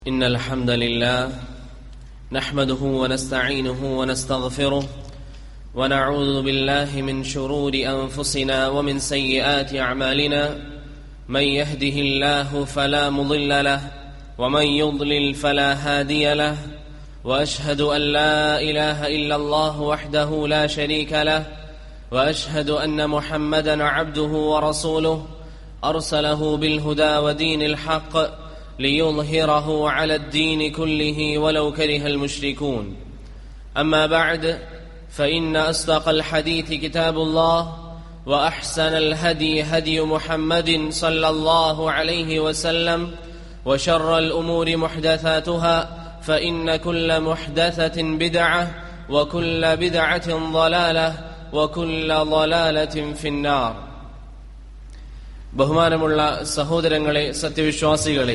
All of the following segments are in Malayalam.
إن الحمد لله نحمده ونستعينه ونستغفره ونعوذ بالله من شرور أنفسنا ومن سيئات أعمالنا من يهده الله فلا مضل له ومن يضلل فلا هادي له وأشهد أن لا إله إلا الله وحده لا شريك له وأشهد أن محمدا عبده ورسوله أرسله بالهدى ودين الحق ليظهره على الدين كله ولو كره المشركون اما بعد فان اصدق الحديث كتاب الله واحسن الهدي هدي محمد صلى الله عليه وسلم وشر الامور محدثاتها فان كل محدثه بدعه وكل بدعه ضلاله وكل ضلاله في النار ബഹുമാനമുള്ള സഹോദരങ്ങളെ സത്യവിശ്വാസികളെ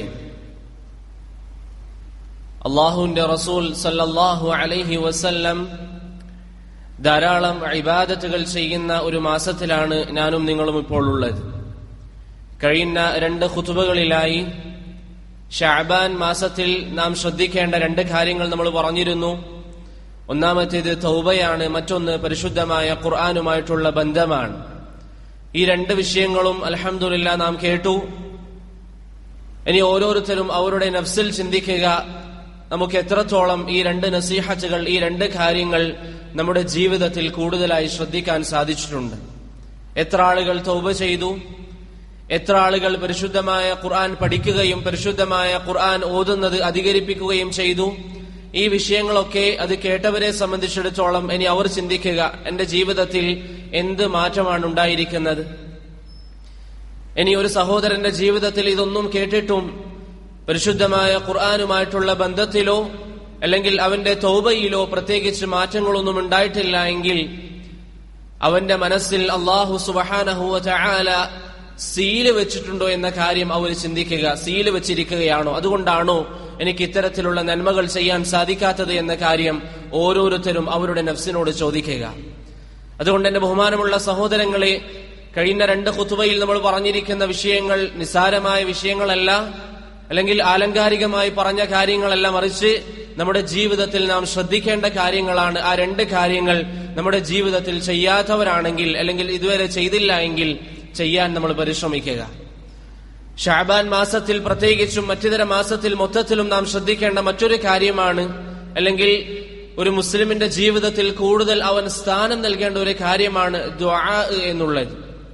അള്ളാഹുവിന്റെ റസൂൽ സല്ലല്ലാഹു അലൈഹി വസല്ലം ധാരാളം ഇബാദത്തുകൾ ചെയ്യുന്ന ഒരു മാസത്തിലാണ് ഞാനും നിങ്ങളും ഇപ്പോൾ ഉള്ളത് കഴിഞ്ഞ രണ്ട് ഖുതുബകളിലായി ഷാബാൻ മാസത്തിൽ നാം ശ്രദ്ധിക്കേണ്ട രണ്ട് കാര്യങ്ങൾ നമ്മൾ പറഞ്ഞിരുന്നു ഒന്നാമത്തേത് തൗബയാണ് മറ്റൊന്ന് പരിശുദ്ധമായ ഖുർആാനുമായിട്ടുള്ള ബന്ധമാണ് ഈ രണ്ട് വിഷയങ്ങളും അലഹമുല്ല നാം കേട്ടു ഇനി ഓരോരുത്തരും അവരുടെ നഫ്സിൽ ചിന്തിക്കുക നമുക്ക് എത്രത്തോളം ഈ രണ്ട് നസീഹത്തുകൾ ഈ രണ്ട് കാര്യങ്ങൾ നമ്മുടെ ജീവിതത്തിൽ കൂടുതലായി ശ്രദ്ധിക്കാൻ സാധിച്ചിട്ടുണ്ട് എത്ര ആളുകൾ തൗബ ചെയ്തു എത്ര ആളുകൾ പരിശുദ്ധമായ ഖുർആൻ പഠിക്കുകയും പരിശുദ്ധമായ ഖുർആൻ ഓതുന്നത് അധികരിപ്പിക്കുകയും ചെയ്തു ഈ വിഷയങ്ങളൊക്കെ അത് കേട്ടവരെ സംബന്ധിച്ചിടത്തോളം ഇനി അവർ ചിന്തിക്കുക എന്റെ ജീവിതത്തിൽ എന്ത് മാറ്റമാണ് ഉണ്ടായിരിക്കുന്നത് ഇനി ഒരു സഹോദരന്റെ ജീവിതത്തിൽ ഇതൊന്നും കേട്ടിട്ടും പരിശുദ്ധമായ ഖുർആാനുമായിട്ടുള്ള ബന്ധത്തിലോ അല്ലെങ്കിൽ അവന്റെ തൗബയിലോ പ്രത്യേകിച്ച് മാറ്റങ്ങളൊന്നും ഉണ്ടായിട്ടില്ല എങ്കിൽ അവന്റെ മനസ്സിൽ അള്ളാഹു സുബഹാനഹുവ ചായാല സീല് വെച്ചിട്ടുണ്ടോ എന്ന കാര്യം അവർ ചിന്തിക്കുക സീല് വെച്ചിരിക്കുകയാണോ അതുകൊണ്ടാണോ എനിക്ക് ഇത്തരത്തിലുള്ള നന്മകൾ ചെയ്യാൻ സാധിക്കാത്തത് എന്ന കാര്യം ഓരോരുത്തരും അവരുടെ നഫ്സിനോട് ചോദിക്കുക അതുകൊണ്ട് എന്റെ ബഹുമാനമുള്ള സഹോദരങ്ങളെ കഴിഞ്ഞ രണ്ട് കുത്തുവയിൽ നമ്മൾ പറഞ്ഞിരിക്കുന്ന വിഷയങ്ങൾ നിസാരമായ വിഷയങ്ങളല്ല അല്ലെങ്കിൽ ആലങ്കാരികമായി പറഞ്ഞ കാര്യങ്ങളല്ല മറിച്ച് നമ്മുടെ ജീവിതത്തിൽ നാം ശ്രദ്ധിക്കേണ്ട കാര്യങ്ങളാണ് ആ രണ്ട് കാര്യങ്ങൾ നമ്മുടെ ജീവിതത്തിൽ ചെയ്യാത്തവരാണെങ്കിൽ അല്ലെങ്കിൽ ഇതുവരെ ചെയ്തില്ല എങ്കിൽ ചെയ്യാൻ നമ്മൾ പരിശ്രമിക്കുക ഷാബാൻ മാസത്തിൽ പ്രത്യേകിച്ചും മറ്റിതര മാസത്തിൽ മൊത്തത്തിലും നാം ശ്രദ്ധിക്കേണ്ട മറ്റൊരു കാര്യമാണ് അല്ലെങ്കിൽ ഒരു മുസ്ലിമിന്റെ ജീവിതത്തിൽ കൂടുതൽ അവൻ സ്ഥാനം നൽകേണ്ട ഒരു കാര്യമാണ് ദ്വാ എന്നുള്ളത്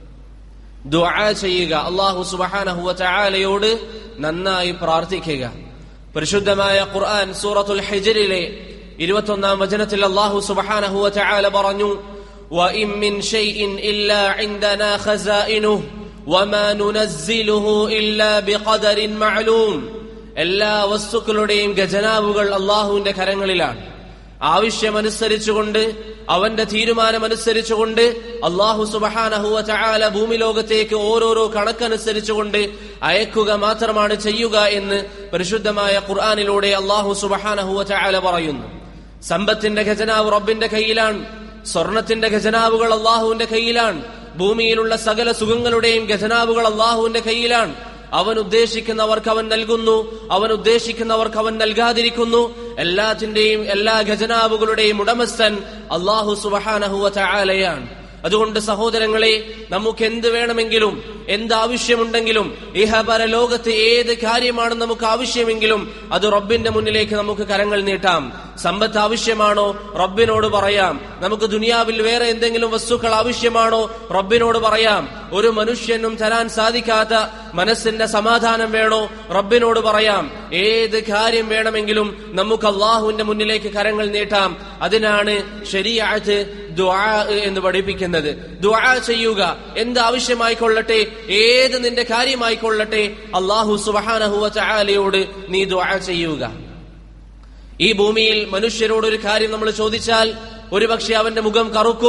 ദ്വാ ചെയ്യുക അള്ളാഹു സുബഹാനഹുവ ചായാലയോട് നന്നായി പ്രാർത്ഥിക്കുക പരിശുദ്ധമായ ഖുർആൻ സൂറത്തുൽ ഹിജറിലെ ഇരുപത്തൊന്നാം വചനത്തിൽ അള്ളാഹു സുബഹാനഹുവ ചായാല പറഞ്ഞു وإن من شيء إلا عندنا خزائنه وما ننزله إلا بقدر معلوم എല്ലാ വസ്തുക്കളുടെയും ഖജനാവുകൾ അള്ളാഹുവിന്റെ കരങ്ങളിലാണ് ആവശ്യമനുസരിച്ചുകൊണ്ട് അവന്റെ തീരുമാനമനുസരിച്ചുകൊണ്ട് അള്ളാഹു സുബഹാനഹുവ ചായാല ഭൂമി ലോകത്തേക്ക് ഓരോരോ കണക്കനുസരിച്ചുകൊണ്ട് അയക്കുക മാത്രമാണ് ചെയ്യുക എന്ന് പരിശുദ്ധമായ ഖുർആാനിലൂടെ അള്ളാഹു സുബഹാനഹുവ ചായാല പറയുന്നു സമ്പത്തിന്റെ ഖജനാവ് റബ്ബിന്റെ കയ്യിലാണ് സ്വർണത്തിന്റെ ഖജനാവുകൾ അള്ളാഹുവിന്റെ കയ്യിലാണ് ഭൂമിയിലുള്ള സകല സുഖങ്ങളുടെയും ഖജനാവുകൾ അള്ളാഹുവിന്റെ കയ്യിലാണ് അവൻ ഉദ്ദേശിക്കുന്നവർക്ക് അവൻ നൽകുന്നു അവൻ ഉദ്ദേശിക്കുന്നവർക്ക് അവൻ നൽകാതിരിക്കുന്നു എല്ലാത്തിന്റെയും എല്ലാ ഖജനാവുകളുടെയും ഉടമസ്ഥൻ അള്ളാഹു സുബഹാനഹുവ ചായാലയാണ് അതുകൊണ്ട് സഹോദരങ്ങളെ നമുക്ക് എന്ത് വേണമെങ്കിലും എന്ത് ആവശ്യമുണ്ടെങ്കിലും ഇഹപര ലോകത്ത് ഏത് കാര്യമാണ് നമുക്ക് ആവശ്യമെങ്കിലും അത് റബ്ബിന്റെ മുന്നിലേക്ക് നമുക്ക് കരങ്ങൾ നീട്ടാം സമ്പത്ത് ആവശ്യമാണോ റബ്ബിനോട് പറയാം നമുക്ക് ദുനിയാവിൽ വേറെ എന്തെങ്കിലും വസ്തുക്കൾ ആവശ്യമാണോ റബ്ബിനോട് പറയാം ഒരു മനുഷ്യനും തരാൻ സാധിക്കാത്ത മനസ്സിന്റെ സമാധാനം വേണോ റബ്ബിനോട് പറയാം ഏത് കാര്യം വേണമെങ്കിലും നമുക്ക് അള്ളാഹുവിന്റെ മുന്നിലേക്ക് കരങ്ങൾ നീട്ടാം അതിനാണ് ശരിയാഴ്ച ദ്വാ എന്ന് പഠിപ്പിക്കുന്നത് ദ്വാ ചെയ്യുക എന്ത് ആവശ്യമായിക്കൊള്ളട്ടെ ഏത് നിന്റെ കാര്യമായിക്കൊള്ളട്ടെ അള്ളാഹു സുബഹാനഹുവ ചായാലയോട് നീ ദ്വാ ചെയ്യുക ഈ ഭൂമിയിൽ മനുഷ്യരോട് ഒരു കാര്യം നമ്മൾ ചോദിച്ചാൽ ഒരുപക്ഷെ അവന്റെ മുഖം കറുക്കും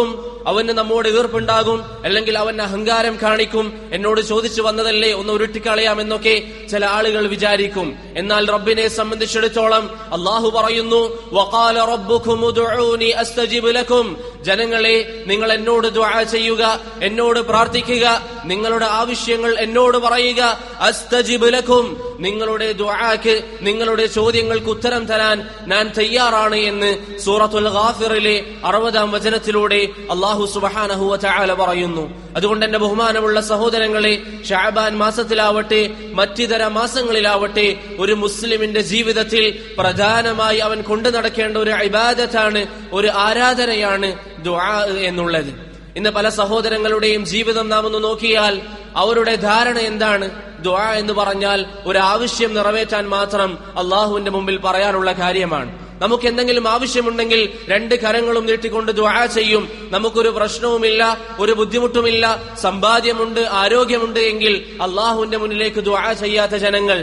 അവന് നമ്മോട് ഈർപ്പുണ്ടാകും അല്ലെങ്കിൽ അവൻ അഹങ്കാരം കാണിക്കും എന്നോട് ചോദിച്ചു വന്നതല്ലേ ഒന്ന് ഉരുട്ടിക്കളയാം എന്നൊക്കെ ചില ആളുകൾ വിചാരിക്കും എന്നാൽ റബ്ബിനെ സംബന്ധിച്ചിടത്തോളം അള്ളാഹു പറയുന്നു വഖാല റബ്ബുക്കും ഉദ്ഉനി അസ്തജിബ് ലക്കും ജനങ്ങളെ നിങ്ങൾ എന്നോട് ദുആ ചെയ്യുക എന്നോട് പ്രാർത്ഥിക്കുക നിങ്ങളുടെ ആവശ്യങ്ങൾ എന്നോട് പറയുക അസ്തജിബ് ലക്കും നിങ്ങളുടെ ദുആക്ക് നിങ്ങളുടെ ചോദ്യങ്ങൾക്ക് ഉത്തരം തരാൻ ഞാൻ തയ്യാറാണ് എന്ന് സൂറത്തുൽ ഗാഫിറിലെ അറുപതാം വചനത്തിലൂടെ അള്ളാഹു സുബ്ഹാനഹു വതആല പറയുന്നു അതുകൊണ്ട് എന്റെ ബഹുമാനമുള്ള സഹോദരങ്ങളെ ഷാബാൻ മാസത്തിലാവട്ടെ മറ്റിതര മാസങ്ങളിലാവട്ടെ ഒരു മുസ്ലിമിന്റെ ജീവിതത്തിൽ പ്രധാനമായി അവൻ കൊണ്ടു നടക്കേണ്ട ഒരു ഇബാദത്താണ് ഒരു ആരാധനയാണ് ദുആ എന്നുള്ളത് ഇന്ന് പല സഹോദരങ്ങളുടെയും ജീവിതം നാം ഒന്ന് നോക്കിയാൽ അവരുടെ ധാരണ എന്താണ് ദുആ എന്ന് പറഞ്ഞാൽ ഒരു ആവശ്യം നിറവേറ്റാൻ മാത്രം അള്ളാഹുവിന്റെ മുമ്പിൽ പറയാനുള്ള കാര്യമാണ് നമുക്ക് എന്തെങ്കിലും ആവശ്യമുണ്ടെങ്കിൽ രണ്ട് കരങ്ങളും നീട്ടിക്കൊണ്ട് ദുആ ചെയ്യും നമുക്കൊരു പ്രശ്നവുമില്ല ഒരു ബുദ്ധിമുട്ടുമില്ല സമ്പാദ്യമുണ്ട് ആരോഗ്യമുണ്ട് എങ്കിൽ അള്ളാഹുവിന്റെ മുന്നിലേക്ക് ദുആ ചെയ്യാത്ത ജനങ്ങൾ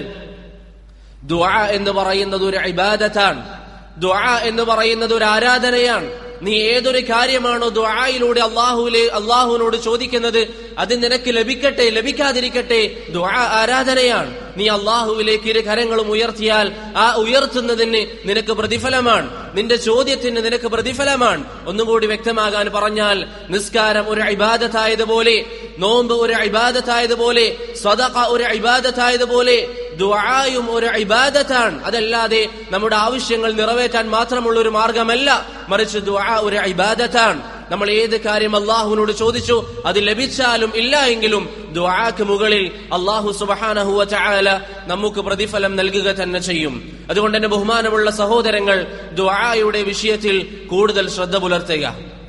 ദുആ എന്ന് പറയുന്നത് ഒരു ഇബാദത്താണ് ദുആ എന്ന് പറയുന്നത് ഒരു ആരാധനയാണ് നീ ഏതൊരു കാര്യമാണോ ദുആയിലൂടെ അള്ളാഹുലെ അള്ളാഹുവിനോട് ചോദിക്കുന്നത് അത് നിനക്ക് ലഭിക്കട്ടെ ലഭിക്കാതിരിക്കട്ടെ ദുആ ആരാധനയാണ് നീ അള്ളാഹുവിലേക്ക് ഇരു കരങ്ങളും ഉയർത്തിയാൽ ആ ഉയർത്തുന്നതിന് നിനക്ക് പ്രതിഫലമാണ് നിന്റെ ചോദ്യത്തിന് നിനക്ക് പ്രതിഫലമാണ് ഒന്നുകൂടി വ്യക്തമാകാൻ പറഞ്ഞാൽ നിസ്കാരം ഒരു ഇബാദത്തായതുപോലെ നോമ്പ് ഒരു ഇബാദത്തായതുപോലെ സ്വതക ഒരു ഇബാദത്തായതുപോലെ ദുആയും ഒരു ഇബാദത്താണ് അതല്ലാതെ നമ്മുടെ ആവശ്യങ്ങൾ നിറവേറ്റാൻ മാത്രമുള്ള ഒരു മാർഗമല്ല മറിച്ച് ദുആ ഒരു ഇബാദത്താണ് നമ്മൾ ഏത് കാര്യം അള്ളാഹുവിനോട് ചോദിച്ചു അത് ലഭിച്ചാലും ഇല്ല എങ്കിലും ദുആക്ക് മുകളിൽ അള്ളാഹു സുബഹാനഹുവ ചായാല നമുക്ക് പ്രതിഫലം നൽകുക തന്നെ ചെയ്യും അതുകൊണ്ട് തന്നെ ബഹുമാനമുള്ള സഹോദരങ്ങൾ ദുആയുടെ വിഷയത്തിൽ കൂടുതൽ ശ്രദ്ധ പുലർത്തുക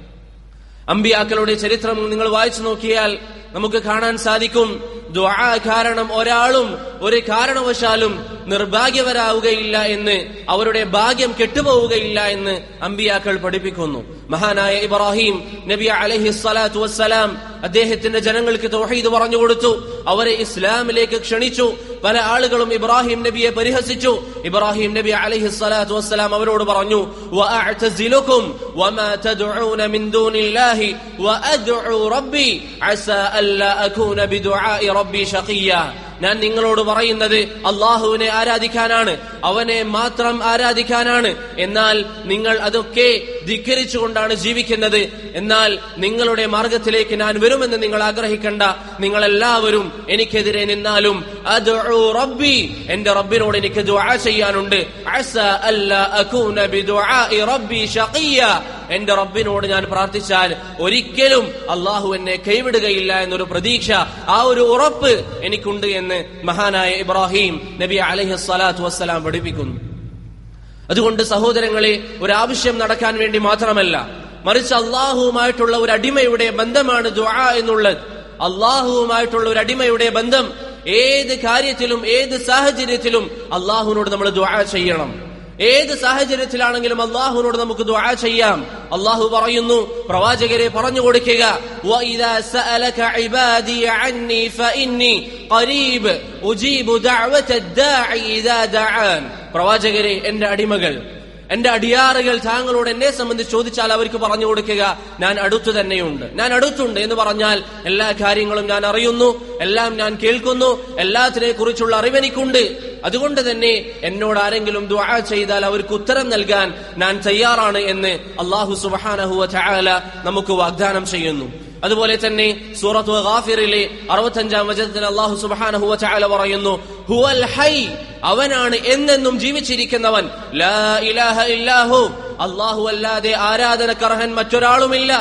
അമ്പിയാക്കളുടെ ചരിത്രം നിങ്ങൾ വായിച്ചു നോക്കിയാൽ നമുക്ക് കാണാൻ സാധിക്കും ദുആ കാരണം ഒരാളും ഒരു കാരണവശാലും നിർഭാഗ്യവരാവുകയില്ല എന്ന് അവരുടെ ഭാഗ്യം കെട്ടുപോവുകയില്ല എന്ന് അമ്പിയാക്കൾ പഠിപ്പിക്കുന്നു മഹാനായ ഇബ്രാഹിം നബി അലഹി സ്വലാത്തു വസ്സലാം അദ്ദേഹത്തിന്റെ ജനങ്ങൾക്ക് തൗഹീദ് പറഞ്ഞു കൊടുത്തു അവരെ ഇസ്ലാമിലേക്ക് ക്ഷണിച്ചു പല ആളുകളും ഇബ്രാഹിം നബിയെ പരിഹസിച്ചു ഇബ്രാഹിം നബി അലൈഹി സ്വലാത്തു വസ്സലാം അവരോട് പറഞ്ഞു വഅഅ്തസിലുക്കും വമാ തദ്ഉന മിൻ ദൂനില്ലാഹി വഅദ്ഉ റബ്ബി അസാ അല്ലാ അകൂന ബിദുആഇ റബ്ബി ഷഖിയ ഞാൻ നിങ്ങളോട് പറയുന്നത് അള്ളാഹുവിനെ ആരാധിക്കാനാണ് അവനെ മാത്രം ആരാധിക്കാനാണ് എന്നാൽ നിങ്ങൾ അതൊക്കെ ധിക്കരിച്ചുകൊണ്ടാണ് ജീവിക്കുന്നത് എന്നാൽ നിങ്ങളുടെ മാർഗത്തിലേക്ക് ഞാൻ വരുമെന്ന് നിങ്ങൾ ആഗ്രഹിക്കണ്ട നിങ്ങൾ എല്ലാവരും എനിക്കെതിരെ നിന്നാലും അദ്ഉ റബ്ബി എന്റെ റബ്ബിനോട് എനിക്ക് ദുആ ചെയ്യാനുണ്ട് അസ അല്ലാ അകൂന ബിദുആഇ റബ്ബി ഷഖിയ എന്റെ റബ്ബിനോട് ഞാൻ പ്രാർത്ഥിച്ചാൽ ഒരിക്കലും അള്ളാഹു എന്നെ കൈവിടുകയില്ല എന്നൊരു പ്രതീക്ഷ ആ ഒരു ഉറപ്പ് എനിക്കുണ്ട് എന്ന് മഹാനായ ഇബ്രാഹിം നബി അലഹി സ്വലാത്തു വസ്സലാം പഠിപ്പിക്കുന്നു അതുകൊണ്ട് സഹോദരങ്ങളെ ഒരു ആവശ്യം നടക്കാൻ വേണ്ടി മാത്രമല്ല മറിച്ച് അള്ളാഹുവുമായിട്ടുള്ള ഒരു അടിമയുടെ ബന്ധമാണ് ദുആ എന്നുള്ളത് അള്ളാഹുവുമായിട്ടുള്ള ഒരു അടിമയുടെ ബന്ധം ഏത് കാര്യത്തിലും ഏത് സാഹചര്യത്തിലും അള്ളാഹുവിനോട് നമ്മൾ ദുആ ചെയ്യണം ഏത് സാഹചര്യത്തിലാണെങ്കിലും അള്ളാഹുവിനോട് നമുക്ക് ദുആ ചെയ്യാം അള്ളാഹു പറയുന്നു പ്രവാചകരെ പറഞ്ഞു കൊടുക്കുക وَإِذَا سَأَلَكَ عِبَادِي عَنِّي فَإِنِّي قَرِيبٌ أُجِيبُ دَعْوَةَ الدَّاعِ إِذَا دَعَانِ പ്രവാചകരെ എന്റെ അടിമകൾ എന്റെ അടിയാറുകൾ താങ്കളോട് എന്നെ സംബന്ധിച്ച് ചോദിച്ചാൽ അവർക്ക് പറഞ്ഞു കൊടുക്കുക ഞാൻ അടുത്തു തന്നെയുണ്ട് ഞാൻ അടുത്തുണ്ട് എന്ന് പറഞ്ഞാൽ എല്ലാ കാര്യങ്ങളും ഞാൻ അറിയുന്നു എല്ലാം ഞാൻ കേൾക്കുന്നു എല്ലാത്തിനെ കുറിച്ചുള്ള അറിവെനിക്കുണ്ട് അതുകൊണ്ട് തന്നെ എന്നോട് ആരെങ്കിലും ദുആ ചെയ്താൽ അവർക്ക് ഉത്തരം നൽകാൻ ഞാൻ തയ്യാറാണ് എന്ന് അള്ളാഹു സുബാനഹുവ ചായാല നമുക്ക് വാഗ്ദാനം ചെയ്യുന്നു അതുപോലെ തന്നെ സൂറത്ത് ഗാഫിറിലെ അറുപത്തഞ്ചാം വചനത്തിന് അള്ളാഹു സുബ്ഹാനഹു വതആല പറയുന്നു ഹുവൽ ഹൈ അവനാണ് എന്നെന്നും ജീവിച്ചിരിക്കുന്നവൻ ലാ ഇലാഹ ഇല്ലാഹു അള്ളാഹു അല്ലാതെ ആരാധനക്കർഹൻ മറ്റൊരാളുമില്ല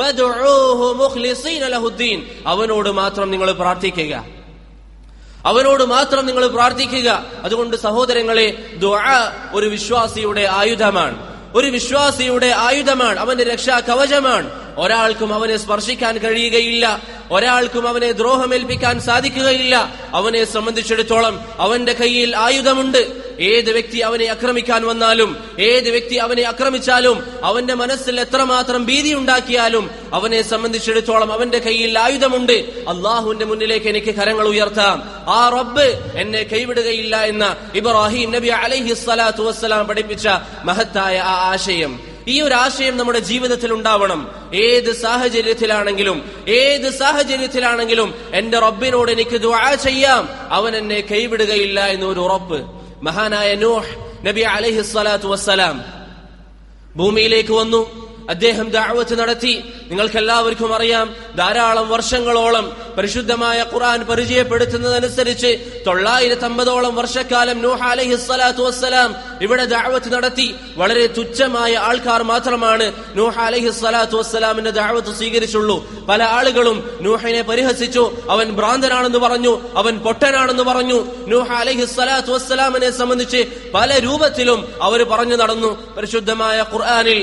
ഫദ്ഉഹു മുഖ്ലിസീന ലഹുദ്ദീൻ അവനോട് മാത്രം നിങ്ങൾ പ്രാർത്ഥിക്കുക അവനോട് മാത്രം നിങ്ങൾ പ്രാർത്ഥിക്കുക അതുകൊണ്ട് സഹോദരങ്ങളെ ദുആ ഒരു വിശ്വാസിയുടെ ആയുധമാണ് ഒരു വിശ്വാസിയുടെ ആയുധമാണ് അവന്റെ രക്ഷാ കവചമാണ് ഒരാൾക്കും അവനെ സ്പർശിക്കാൻ കഴിയുകയില്ല ഒരാൾക്കും അവനെ ദ്രോഹമേൽപ്പിക്കാൻ സാധിക്കുകയില്ല അവനെ സംബന്ധിച്ചിടത്തോളം അവന്റെ കയ്യിൽ ആയുധമുണ്ട് ഏത് വ്യക്തി അവനെ ആക്രമിക്കാൻ വന്നാലും ഏത് വ്യക്തി അവനെ ആക്രമിച്ചാലും അവന്റെ മനസ്സിൽ എത്രമാത്രം ഭീതി ഉണ്ടാക്കിയാലും അവനെ സംബന്ധിച്ചിടത്തോളം അവന്റെ കയ്യിൽ ആയുധമുണ്ട് അള്ളാഹുവിന്റെ മുന്നിലേക്ക് എനിക്ക് കരങ്ങൾ ഉയർത്താം ആ റബ്ബ് എന്നെ കൈവിടുകയില്ല എന്ന ഇബ്രാഹിം നബി അലൈഹി സ്വലാത്തു വസ്സലാം പഠിപ്പിച്ച മഹത്തായ ആ ആശയം ഈ ഒരു ആശയം നമ്മുടെ ജീവിതത്തിൽ ഉണ്ടാവണം ഏത് സാഹചര്യത്തിലാണെങ്കിലും ഏത് സാഹചര്യത്തിലാണെങ്കിലും എന്റെ റബ്ബിനോട് എനിക്ക് ദുആ ചെയ്യാം അവൻ എന്നെ കൈവിടുകയില്ല എന്നൊരു ഉറപ്പ് മഹാനായ നൂഹ് നബി അലൈഹി സ്വലാത്തു വസ്സലാം ഭൂമിയിലേക്ക് വന്നു അദ്ദേഹം ദാവത്ത് നടത്തി നിങ്ങൾക്കെല്ലാവർക്കും അറിയാം ധാരാളം വർഷങ്ങളോളം പരിശുദ്ധമായ ഖുർആൻ പരിചയപ്പെടുത്തുന്നതനുസരിച്ച് തൊള്ളായിരത്തി അമ്പതോളം വർഷക്കാലം നൂഹ അലൈഹി സ്വലാത്തു വസ്സലാം ഇവിടെ ദാവത്ത് നടത്തി വളരെ തുച്ഛമായ ആൾക്കാർ മാത്രമാണ് നൂഹ അലൈഹി സ്വലാത്തു വസ്സലാമിന്റെ ദാവത്ത് സ്വീകരിച്ചുള്ളൂ പല ആളുകളും നൂഹിനെ പരിഹസിച്ചു അവൻ ഭ്രാന്തനാണെന്ന് പറഞ്ഞു അവൻ പൊട്ടനാണെന്ന് പറഞ്ഞു നൂഹ അലൈഹി സ്വലാത്തു വസ്സലാമിനെ സംബന്ധിച്ച് പല രൂപത്തിലും അവർ പറഞ്ഞു നടന്നു പരിശുദ്ധമായ ഖുർആനിൽ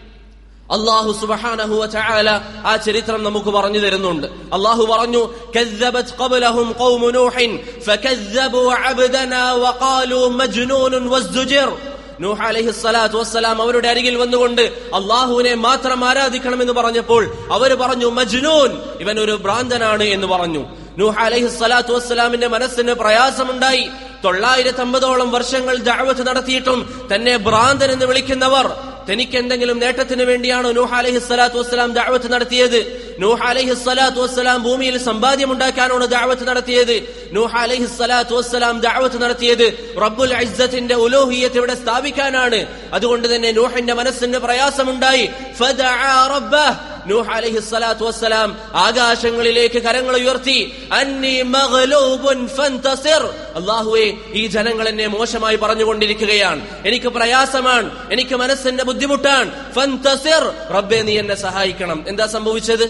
അള്ളാഹു സുബ്ഹാനഹു വതആല ആ ചരിത്രം നമുക്ക് പറഞ്ഞു തരുന്നുണ്ട് അള്ളാഹു പറഞ്ഞു കذبت قبلهم قوم نوح فكذبوا عبدنا وقالوا مجنون وازدجر നൂഹ് അലൈഹി സ്വലാത്തു വസ്സലാം അവരുടെ അരികിൽ വന്നുകൊണ്ട് അള്ളാഹുവിനെ മാത്രം ആരാധിക്കണമെന്ന് പറഞ്ഞപ്പോൾ അവർ പറഞ്ഞു മജ്നൂൻ ഇവൻ ഒരു ഭ്രാന്തനാണ് എന്ന് പറഞ്ഞു നൂഹ് അലൈഹി സ്വലാത്തു വസ്സലാമിന്റെ മനസ്സിന് പ്രയാസമുണ്ടായി തൊള്ളായിരത്തി അമ്പതോളം വർഷങ്ങൾ ദഅവത്ത് നടത്തിയിട്ടും തന്നെ ഭ്രാന്തൻ എന്ന് വിളിക്കുന്നവർ തനിക്ക് എന്തെങ്കിലും നേട്ടത്തിന് വേണ്ടിയാണോ നൂഹ് അലൈഹി സ്വലാത്തു വസ്സലാം ദഅവത്ത് നടത്തിയത് നൂഹ് അലൈഹി സ്വലാത്തു വസ്സലാം ഭൂമിയിൽ സമ്പാദ്യം ഉണ്ടാക്കാനാണ് ദഅവത്ത് നടത്തിയത് നൂഹ് അലൈഹി സ്വലാത്തു വസ്സലാം ദഅവത്ത് നടത്തിയത് റബ്ബുൽ ഇസ്സത്തിന്റെ ഉലൂഹിയത്ത് ഇവിടെ സ്ഥാപിക്കാനാണ് അതുകൊണ്ട് തന്നെ നൂഹിന്റെ മനസ്സിന് പ്രയാസമുണ്ടായി ഫദഅ റബ്ബഹ് നൂഹ് അലൈഹി സ്വലാത്തു വസ്സലാം ആകാശങ്ങളിലേക്ക് കരങ്ങൾ ഉയർത്തി അന്നി മഗ്ലൂബുൻ ഫന്തസിർ അല്ലാഹുവേ ഈ ജനങ്ങൾ എന്നെ മോശമായി പറഞ്ഞുകൊണ്ടിരിക്കുകയാണ് എനിക്ക് പ്രയാസമാണ് എനിക്ക് മനസ്സിന്റെ ബുദ്ധിമുട്ടാണ് ഫന്തസിർ റബ്ബേ നീ എന്നെ സഹായിക്കണം എന്താ സംഭവിച്ചത്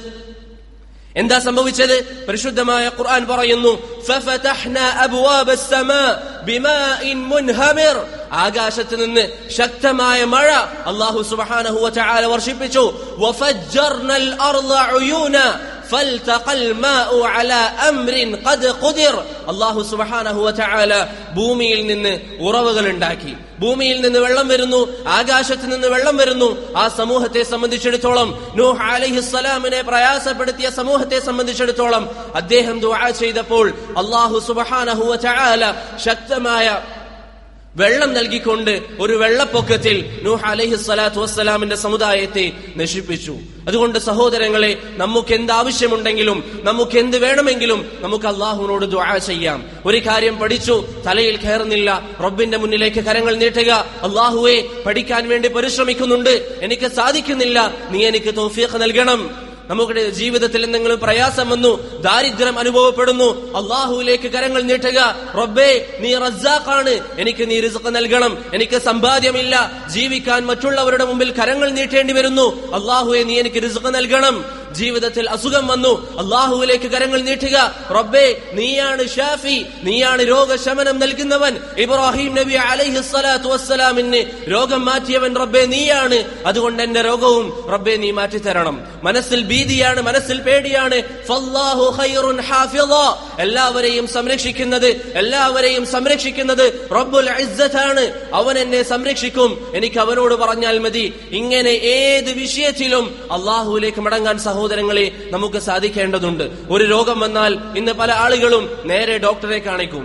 എന്താ സംഭവിച്ചത് പരിശുദ്ധമായ ഖുർആൻ പറയുന്നു ففتحنا أبواب السماء بماء منهمر ആകാശത്ത് നിന്ന് ശക്തമായ മഴ അള്ളാഹു സുബ്ഹാനഹു വതആല വർഷിപ്പിച്ചു وفجرنا الأرض عيونا فالتقى الماء على أمر قد قدر അള്ളാഹു സുബ്ഹാനഹു വതആല ഭൂമിയിൽ നിന്ന് ഉറവുകൾ ഉണ്ടാക്കി ഭൂമിയിൽ നിന്ന് വെള്ളം വരുന്നു ആകാശത്ത് നിന്ന് വെള്ളം വരുന്നു ആ സമൂഹത്തെ സംബന്ധിച്ചിടത്തോളം നൂഹ് അലൈഹിസ്സലാമിനെ പ്രയാസപ്പെടുത്തിയ സമൂഹത്തെ സംബന്ധിച്ചിടത്തോളം അദ്ദേഹം ദുആ ചെയ്തപ്പോൾ അള്ളാഹു സുബ്ഹാനഹു വതആല ശക്തമായ വെള്ളം നൽകിക്കൊണ്ട് ഒരു വെള്ളപ്പൊക്കത്തിൽ നൂഹ് അലൈഹി സ്വലാത്തു വസ്സലാമിന്റെ സമുദായത്തെ നശിപ്പിച്ചു അതുകൊണ്ട് സഹോദരങ്ങളെ നമുക്ക് എന്ത് ആവശ്യമുണ്ടെങ്കിലും നമുക്ക് എന്ത് വേണമെങ്കിലും നമുക്ക് അള്ളാഹുവിനോട് ദുആ ചെയ്യാം ഒരു കാര്യം പഠിച്ചു തലയിൽ കയറുന്നില്ല റബ്ബിന്റെ മുന്നിലേക്ക് കരങ്ങൾ നീട്ടുക അള്ളാഹുവെ പഠിക്കാൻ വേണ്ടി പരിശ്രമിക്കുന്നുണ്ട് എനിക്ക് സാധിക്കുന്നില്ല നീ എനിക്ക് തോഫീഖ് നൽകണം നമ്മുടെ ജീവിതത്തിൽ എന്തെങ്കിലും പ്രയാസം വന്നു ദാരിദ്ര്യം അനുഭവപ്പെടുന്നു അള്ളാഹുവിലേക്ക് കരങ്ങൾ നീട്ടുക റബ്ബേ നീ റസ്സാഖാണ് എനിക്ക് നീ റിസ്ഖ് നൽകണം എനിക്ക് സമ്പാദ്യമില്ല ജീവിക്കാൻ മറ്റുള്ളവരുടെ മുമ്പിൽ കരങ്ങൾ നീട്ടേണ്ടി വരുന്നു അള്ളാഹുവെ നീ എനിക്ക് റിസ്ഖ് നൽകണം ജീവിതത്തിൽ അസുഖം വന്നു അള്ളാഹുവിലേക്ക് കരങ്ങൾ നീട്ടുക റബ്ബേ നീയാണ് ഷാഫി നീയാണ് രോഗശമനം നൽകുന്നവൻ ഇബ്രാഹിം നബി അലൈഹി സ്വലാത്തു വസ്സലാമിന് രോഗം മാറ്റിയവൻ റബ്ബേ നീയാണ് അതുകൊണ്ട് എന്റെ രോഗവും റബ്ബേ നീ മാറ്റി തരണം മനസ്സിൽ ഭീതിയാണ് മനസ്സിൽ പേടിയാണ് ഫല്ലാഹു ഖൈറുൻ ഹാഫിള എല്ലാവരെയും സംരക്ഷിക്കുന്നത് എല്ലാവരെയും സംരക്ഷിക്കുന്നത് റബ്ബുൽ ഇസ്സത്താണ് അവൻ എന്നെ സംരക്ഷിക്കും എനിക്ക് അവനോട് പറഞ്ഞാൽ മതി ഇങ്ങനെ ഏത് വിഷയത്തിലും അള്ളാഹുവിലേക്ക് മടങ്ങാൻ സഹോദരങ്ങളെ നമുക്ക് സാധിക്കേണ്ടതുണ്ട് ഒരു രോഗം വന്നാൽ ഇന്ന് പല ആളുകളും നേരെ ഡോക്ടറെ കാണിക്കും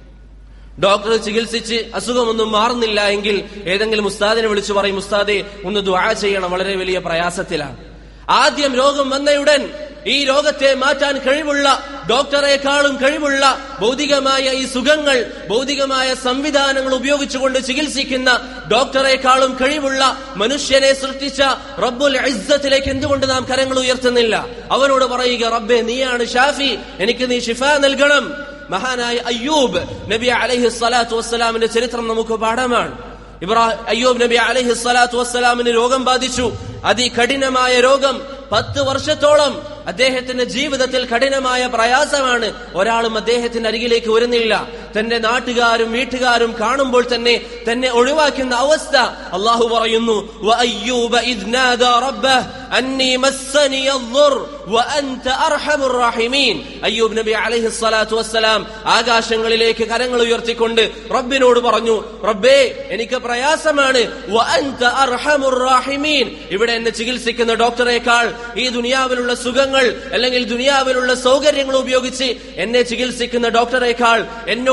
ഡോക്ടർ ചികിത്സിച്ച് അസുഖമൊന്നും മാറുന്നില്ല എങ്കിൽ ഏതെങ്കിലും ഉസ്താദിനെ വിളിച്ചു പറയും ഉസ്താദെ ഒന്ന് ദുആ ചെയ്യണം വളരെ വലിയ പ്രയാസത്തിലാണ് ആദ്യം രോഗം വന്നയുടൻ ഈ രോഗത്തെ മാറ്റാൻ കഴിവുള്ള ഡോക്ടറെക്കാളും കഴിവുള്ള ഭൗതികമായ ഈ സുഖങ്ങൾ ഭൗതികമായ സംവിധാനങ്ങൾ ഉപയോഗിച്ചുകൊണ്ട് ചികിത്സിക്കുന്ന ഡോക്ടറെക്കാളും കഴിവുള്ള മനുഷ്യനെ സൃഷ്ടിച്ച റബ്ബുൽ ഇസ്സത്തിലേക്ക് എന്തുകൊണ്ട് നാം കരങ്ങൾ ഉയർത്തുന്നില്ല അവനോട് പറയുക റബ്ബെ നീയാണ് ഷാഫി എനിക്ക് നീ ഷിഫ നൽകണം മഹാനായ അയ്യൂബ് നബി അലൈഹി സ്വലാത്തു വസ്സലാമിന്റെ ചരിത്രം നമുക്ക് പാഠമാണ് ഇബ്രാഹിം അയ്യൂബ് നബി അലൈഹി സ്വലാത്തു വസ്സലാമിന് രോഗം ബാധിച്ചു അതികഠിനമായ രോഗം പത്ത് വർഷത്തോളം അദ്ദേഹത്തിന്റെ ജീവിതത്തിൽ കഠിനമായ പ്രയാസമാണ് ഒരാളും അദ്ദേഹത്തിന്റെ അരികിലേക്ക് വരുന്നില്ല തന്റെ നാട്ടുകാരും വീട്ടുകാരും കാണുമ്പോൾ തന്നെ തന്നെ ഒഴിവാക്കുന്ന അവസ്ഥ അള്ളാഹു പറയുന്നു وَأَيُّوبَ إِذْ نَادَى رَبَّهُ أَنِّي مَسَّنِيَ الضُّرُّ وَأَنْتَ أَرْحَمُ الراحمين അയ്യൂബ് നബി അലൈഹി സ്വലാത്തു വസ്സലാം ആകാശങ്ങളിലേക്ക് കരങ്ങൾ ഉയർത്തിക്കൊണ്ട് റബ്ബിനോട് പറഞ്ഞു റബ്ബേ എനിക്ക് പ്രയാസമാണ് وَأَنْتَ أَرْحَمُ الراحمين ഇവിടെ എന്നെ ചികിത്സിക്കുന്ന ഡോക്ടറേക്കാൾ ഈ ദുനിയാവിലുള്ള സുഖങ്ങൾ അല്ലെങ്കിൽ ദുനിയാവിലുള്ള സൗകര്യങ്ങൾ ഉപയോഗിച്ച് എന്നെ ചികിത്സിക്കുന്ന ഡോക്ടറേക്കാൾ എന്നോട്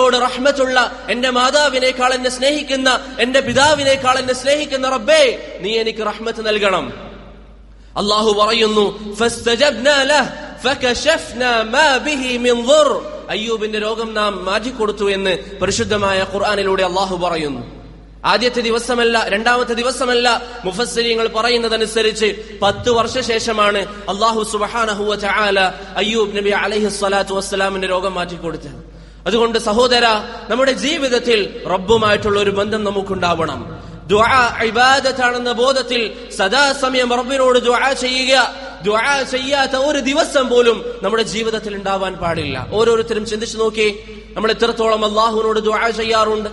എന്നോട് റഹ്മത്തുള്ള എന്റെ മാതാവിനേക്കാൾ എന്നെ സ്നേഹിക്കുന്ന എന്റെ പിതാവിനേക്കാൾ എന്നെ സ്നേഹിക്കുന്ന റബ്ബേ നീ എനിക്ക് റഹ്മത്ത് നൽകണം അള്ളാഹു പറയുന്നു "ഫസ്തജബ്നാ ലഹ് ഫകശഫ്നാ മാ ബിഹി മിൻ ളുർ." അയ്യൂബിന്റെ രോഗം നാം മാറ്റിക്കൊടുത്തു എന്ന് പരിശുദ്ധമായ ഖുർആനിലൂടെ അള്ളാഹു പറയുന്നു ആദ്യത്തെ ദിവസമല്ല രണ്ടാമത്തെ ദിവസമല്ല മുഫസ്സിരിങ്ങൾ പറയുന്നതനുസരിച്ച് പത്ത് വർഷശേഷമാണ് അള്ളാഹു സുബഹാനഹുവ ചാല അയ്യൂബ് നബി അലൈഹി സ്വലാത്തു വസ്സലാമിന്റെ രോഗം മാറ്റിക്കൊടുത്തത് അതുകൊണ്ട് സഹോദര നമ്മുടെ ജീവിതത്തിൽ റബ്ബുമായിട്ടുള്ള ഒരു ബന്ധം നമുക്കുണ്ടാവണം ദുആ ഇബാദത്താണെന്ന ബോധത്തിൽ സദാസമയം റബ്ബിനോട് ദുആ ചെയ്യുക ദുആ ചെയ്യാത്ത ഒരു ദിവസം പോലും നമ്മുടെ ജീവിതത്തിൽ ഉണ്ടാവാൻ പാടില്ല ഓരോരുത്തരും ചിന്തിച്ചു നോക്കി നമ്മൾ എത്രത്തോളം അള്ളാഹുവിനോട് ദുആ ചെയ്യാറുണ്ട്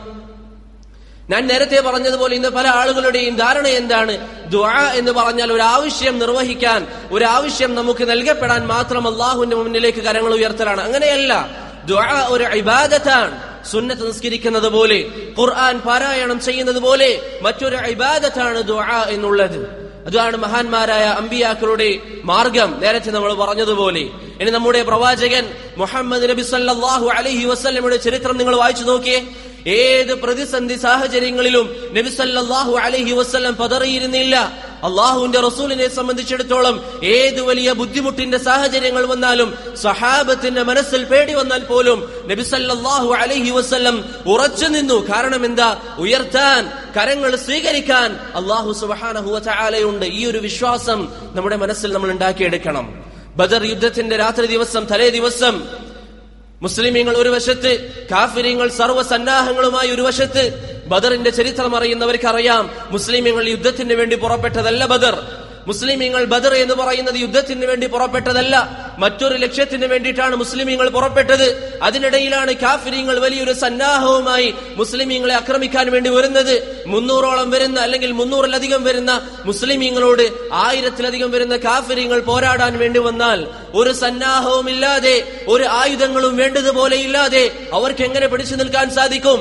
ഞാൻ നേരത്തെ പറഞ്ഞതുപോലെ ഇന്ന് പല ആളുകളുടെയും ധാരണ എന്താണ് ദുആ എന്ന് പറഞ്ഞാൽ ഒരു ആവശ്യം നിർവഹിക്കാൻ ഒരു ആവശ്യം നമുക്ക് നൽകപ്പെടാൻ മാത്രം അള്ളാഹുവിന്റെ മുന്നിലേക്ക് കരങ്ങൾ ഉയർത്തലാണ് അങ്ങനെയല്ല ദുആ ഒരു ഇബാദത്താണ് സുന്നത്ത് നിസ്കരിക്കുന്നത് പോലെ ഖുർആൻ പാരായണം ചെയ്യുന്നത് പോലെ മറ്റൊരു ഇബാദത്താണ് ദുആ എന്നുള്ളത് അതാണ് മഹാന്മാരായ അമ്പിയാക്കളുടെ മാർഗം നേരത്തെ നമ്മൾ പറഞ്ഞതുപോലെ ഇനി നമ്മുടെ പ്രവാചകൻ മുഹമ്മദ് നബി സല്ലല്ലാഹു അലൈഹി വസല്ലമയുടെ ചരിത്രം നിങ്ങൾ വായിച്ചു നോക്കിയേ ഏത് പ്രതിസന്ധി സാഹചര്യങ്ങളിലും നബി സല്ലല്ലാഹു അലൈഹി വസല്ലം പതറിയിരുന്നില്ല അള്ളാഹുവിന്റെ റസൂലിനെ സംബന്ധിച്ചിടത്തോളം ഏത് വലിയ ബുദ്ധിമുട്ടിന്റെ സാഹചര്യങ്ങൾ വന്നാലും സഹാബത്തിന്റെ മനസ്സിൽ പേടി വന്നാൽ പോലും നബി സല്ലല്ലാഹു അലൈഹി വസല്ലം ഉറച്ചു നിന്നു കാരണം എന്താ ഉയർത്താൻ കരങ്ങൾ സ്വീകരിക്കാൻ അള്ളാഹു സുബ്ഹാനഹു വതആലയുണ്ട് ഈ ഒരു വിശ്വാസം നമ്മുടെ മനസ്സിൽ നമ്മൾ ഉണ്ടാക്കിയെടുക്കണം ബദർ യുദ്ധത്തിന്റെ രാത്രി ദിവസം തലേ ദിവസം മുസ്ലിമീങ്ങൾ ഒരു വശത്ത് കാഫിര്യങ്ങൾ സർവ്വസന്നാഹങ്ങളുമായി ഒരു വശത്ത് ബദറിന്റെ ചരിത്രം അറിയുന്നവർക്ക് അറിയാം മുസ്ലിമീങ്ങൾ യുദ്ധത്തിന് വേണ്ടി പുറപ്പെട്ടതല്ല ബദർ മുസ്ലിമീങ്ങൾ ബദർ എന്ന് പറയുന്നത് യുദ്ധത്തിന് വേണ്ടി പുറപ്പെട്ടതല്ല മറ്റൊരു ലക്ഷ്യത്തിന് വേണ്ടിയിട്ടാണ് മുസ്ലിമീങ്ങൾ പുറപ്പെട്ടത് അതിനിടയിലാണ് കാഫിര്യങ്ങൾ വലിയൊരു സന്നാഹവുമായി മുസ്ലിമീങ്ങളെ ആക്രമിക്കാൻ വേണ്ടി വരുന്നത് മുന്നൂറോളം വരുന്ന അല്ലെങ്കിൽ മുന്നൂറിലധികം വരുന്ന മുസ്ലിമീങ്ങളോട് ആയിരത്തിലധികം വരുന്ന കാഫിര്യങ്ങൾ പോരാടാൻ വേണ്ടി വന്നാൽ ഒരു സന്നാഹവും ഇല്ലാതെ ഒരു ആയുധങ്ങളും വേണ്ടതുപോലെ ഇല്ലാതെ അവർക്ക് എങ്ങനെ പിടിച്ചു നിൽക്കാൻ സാധിക്കും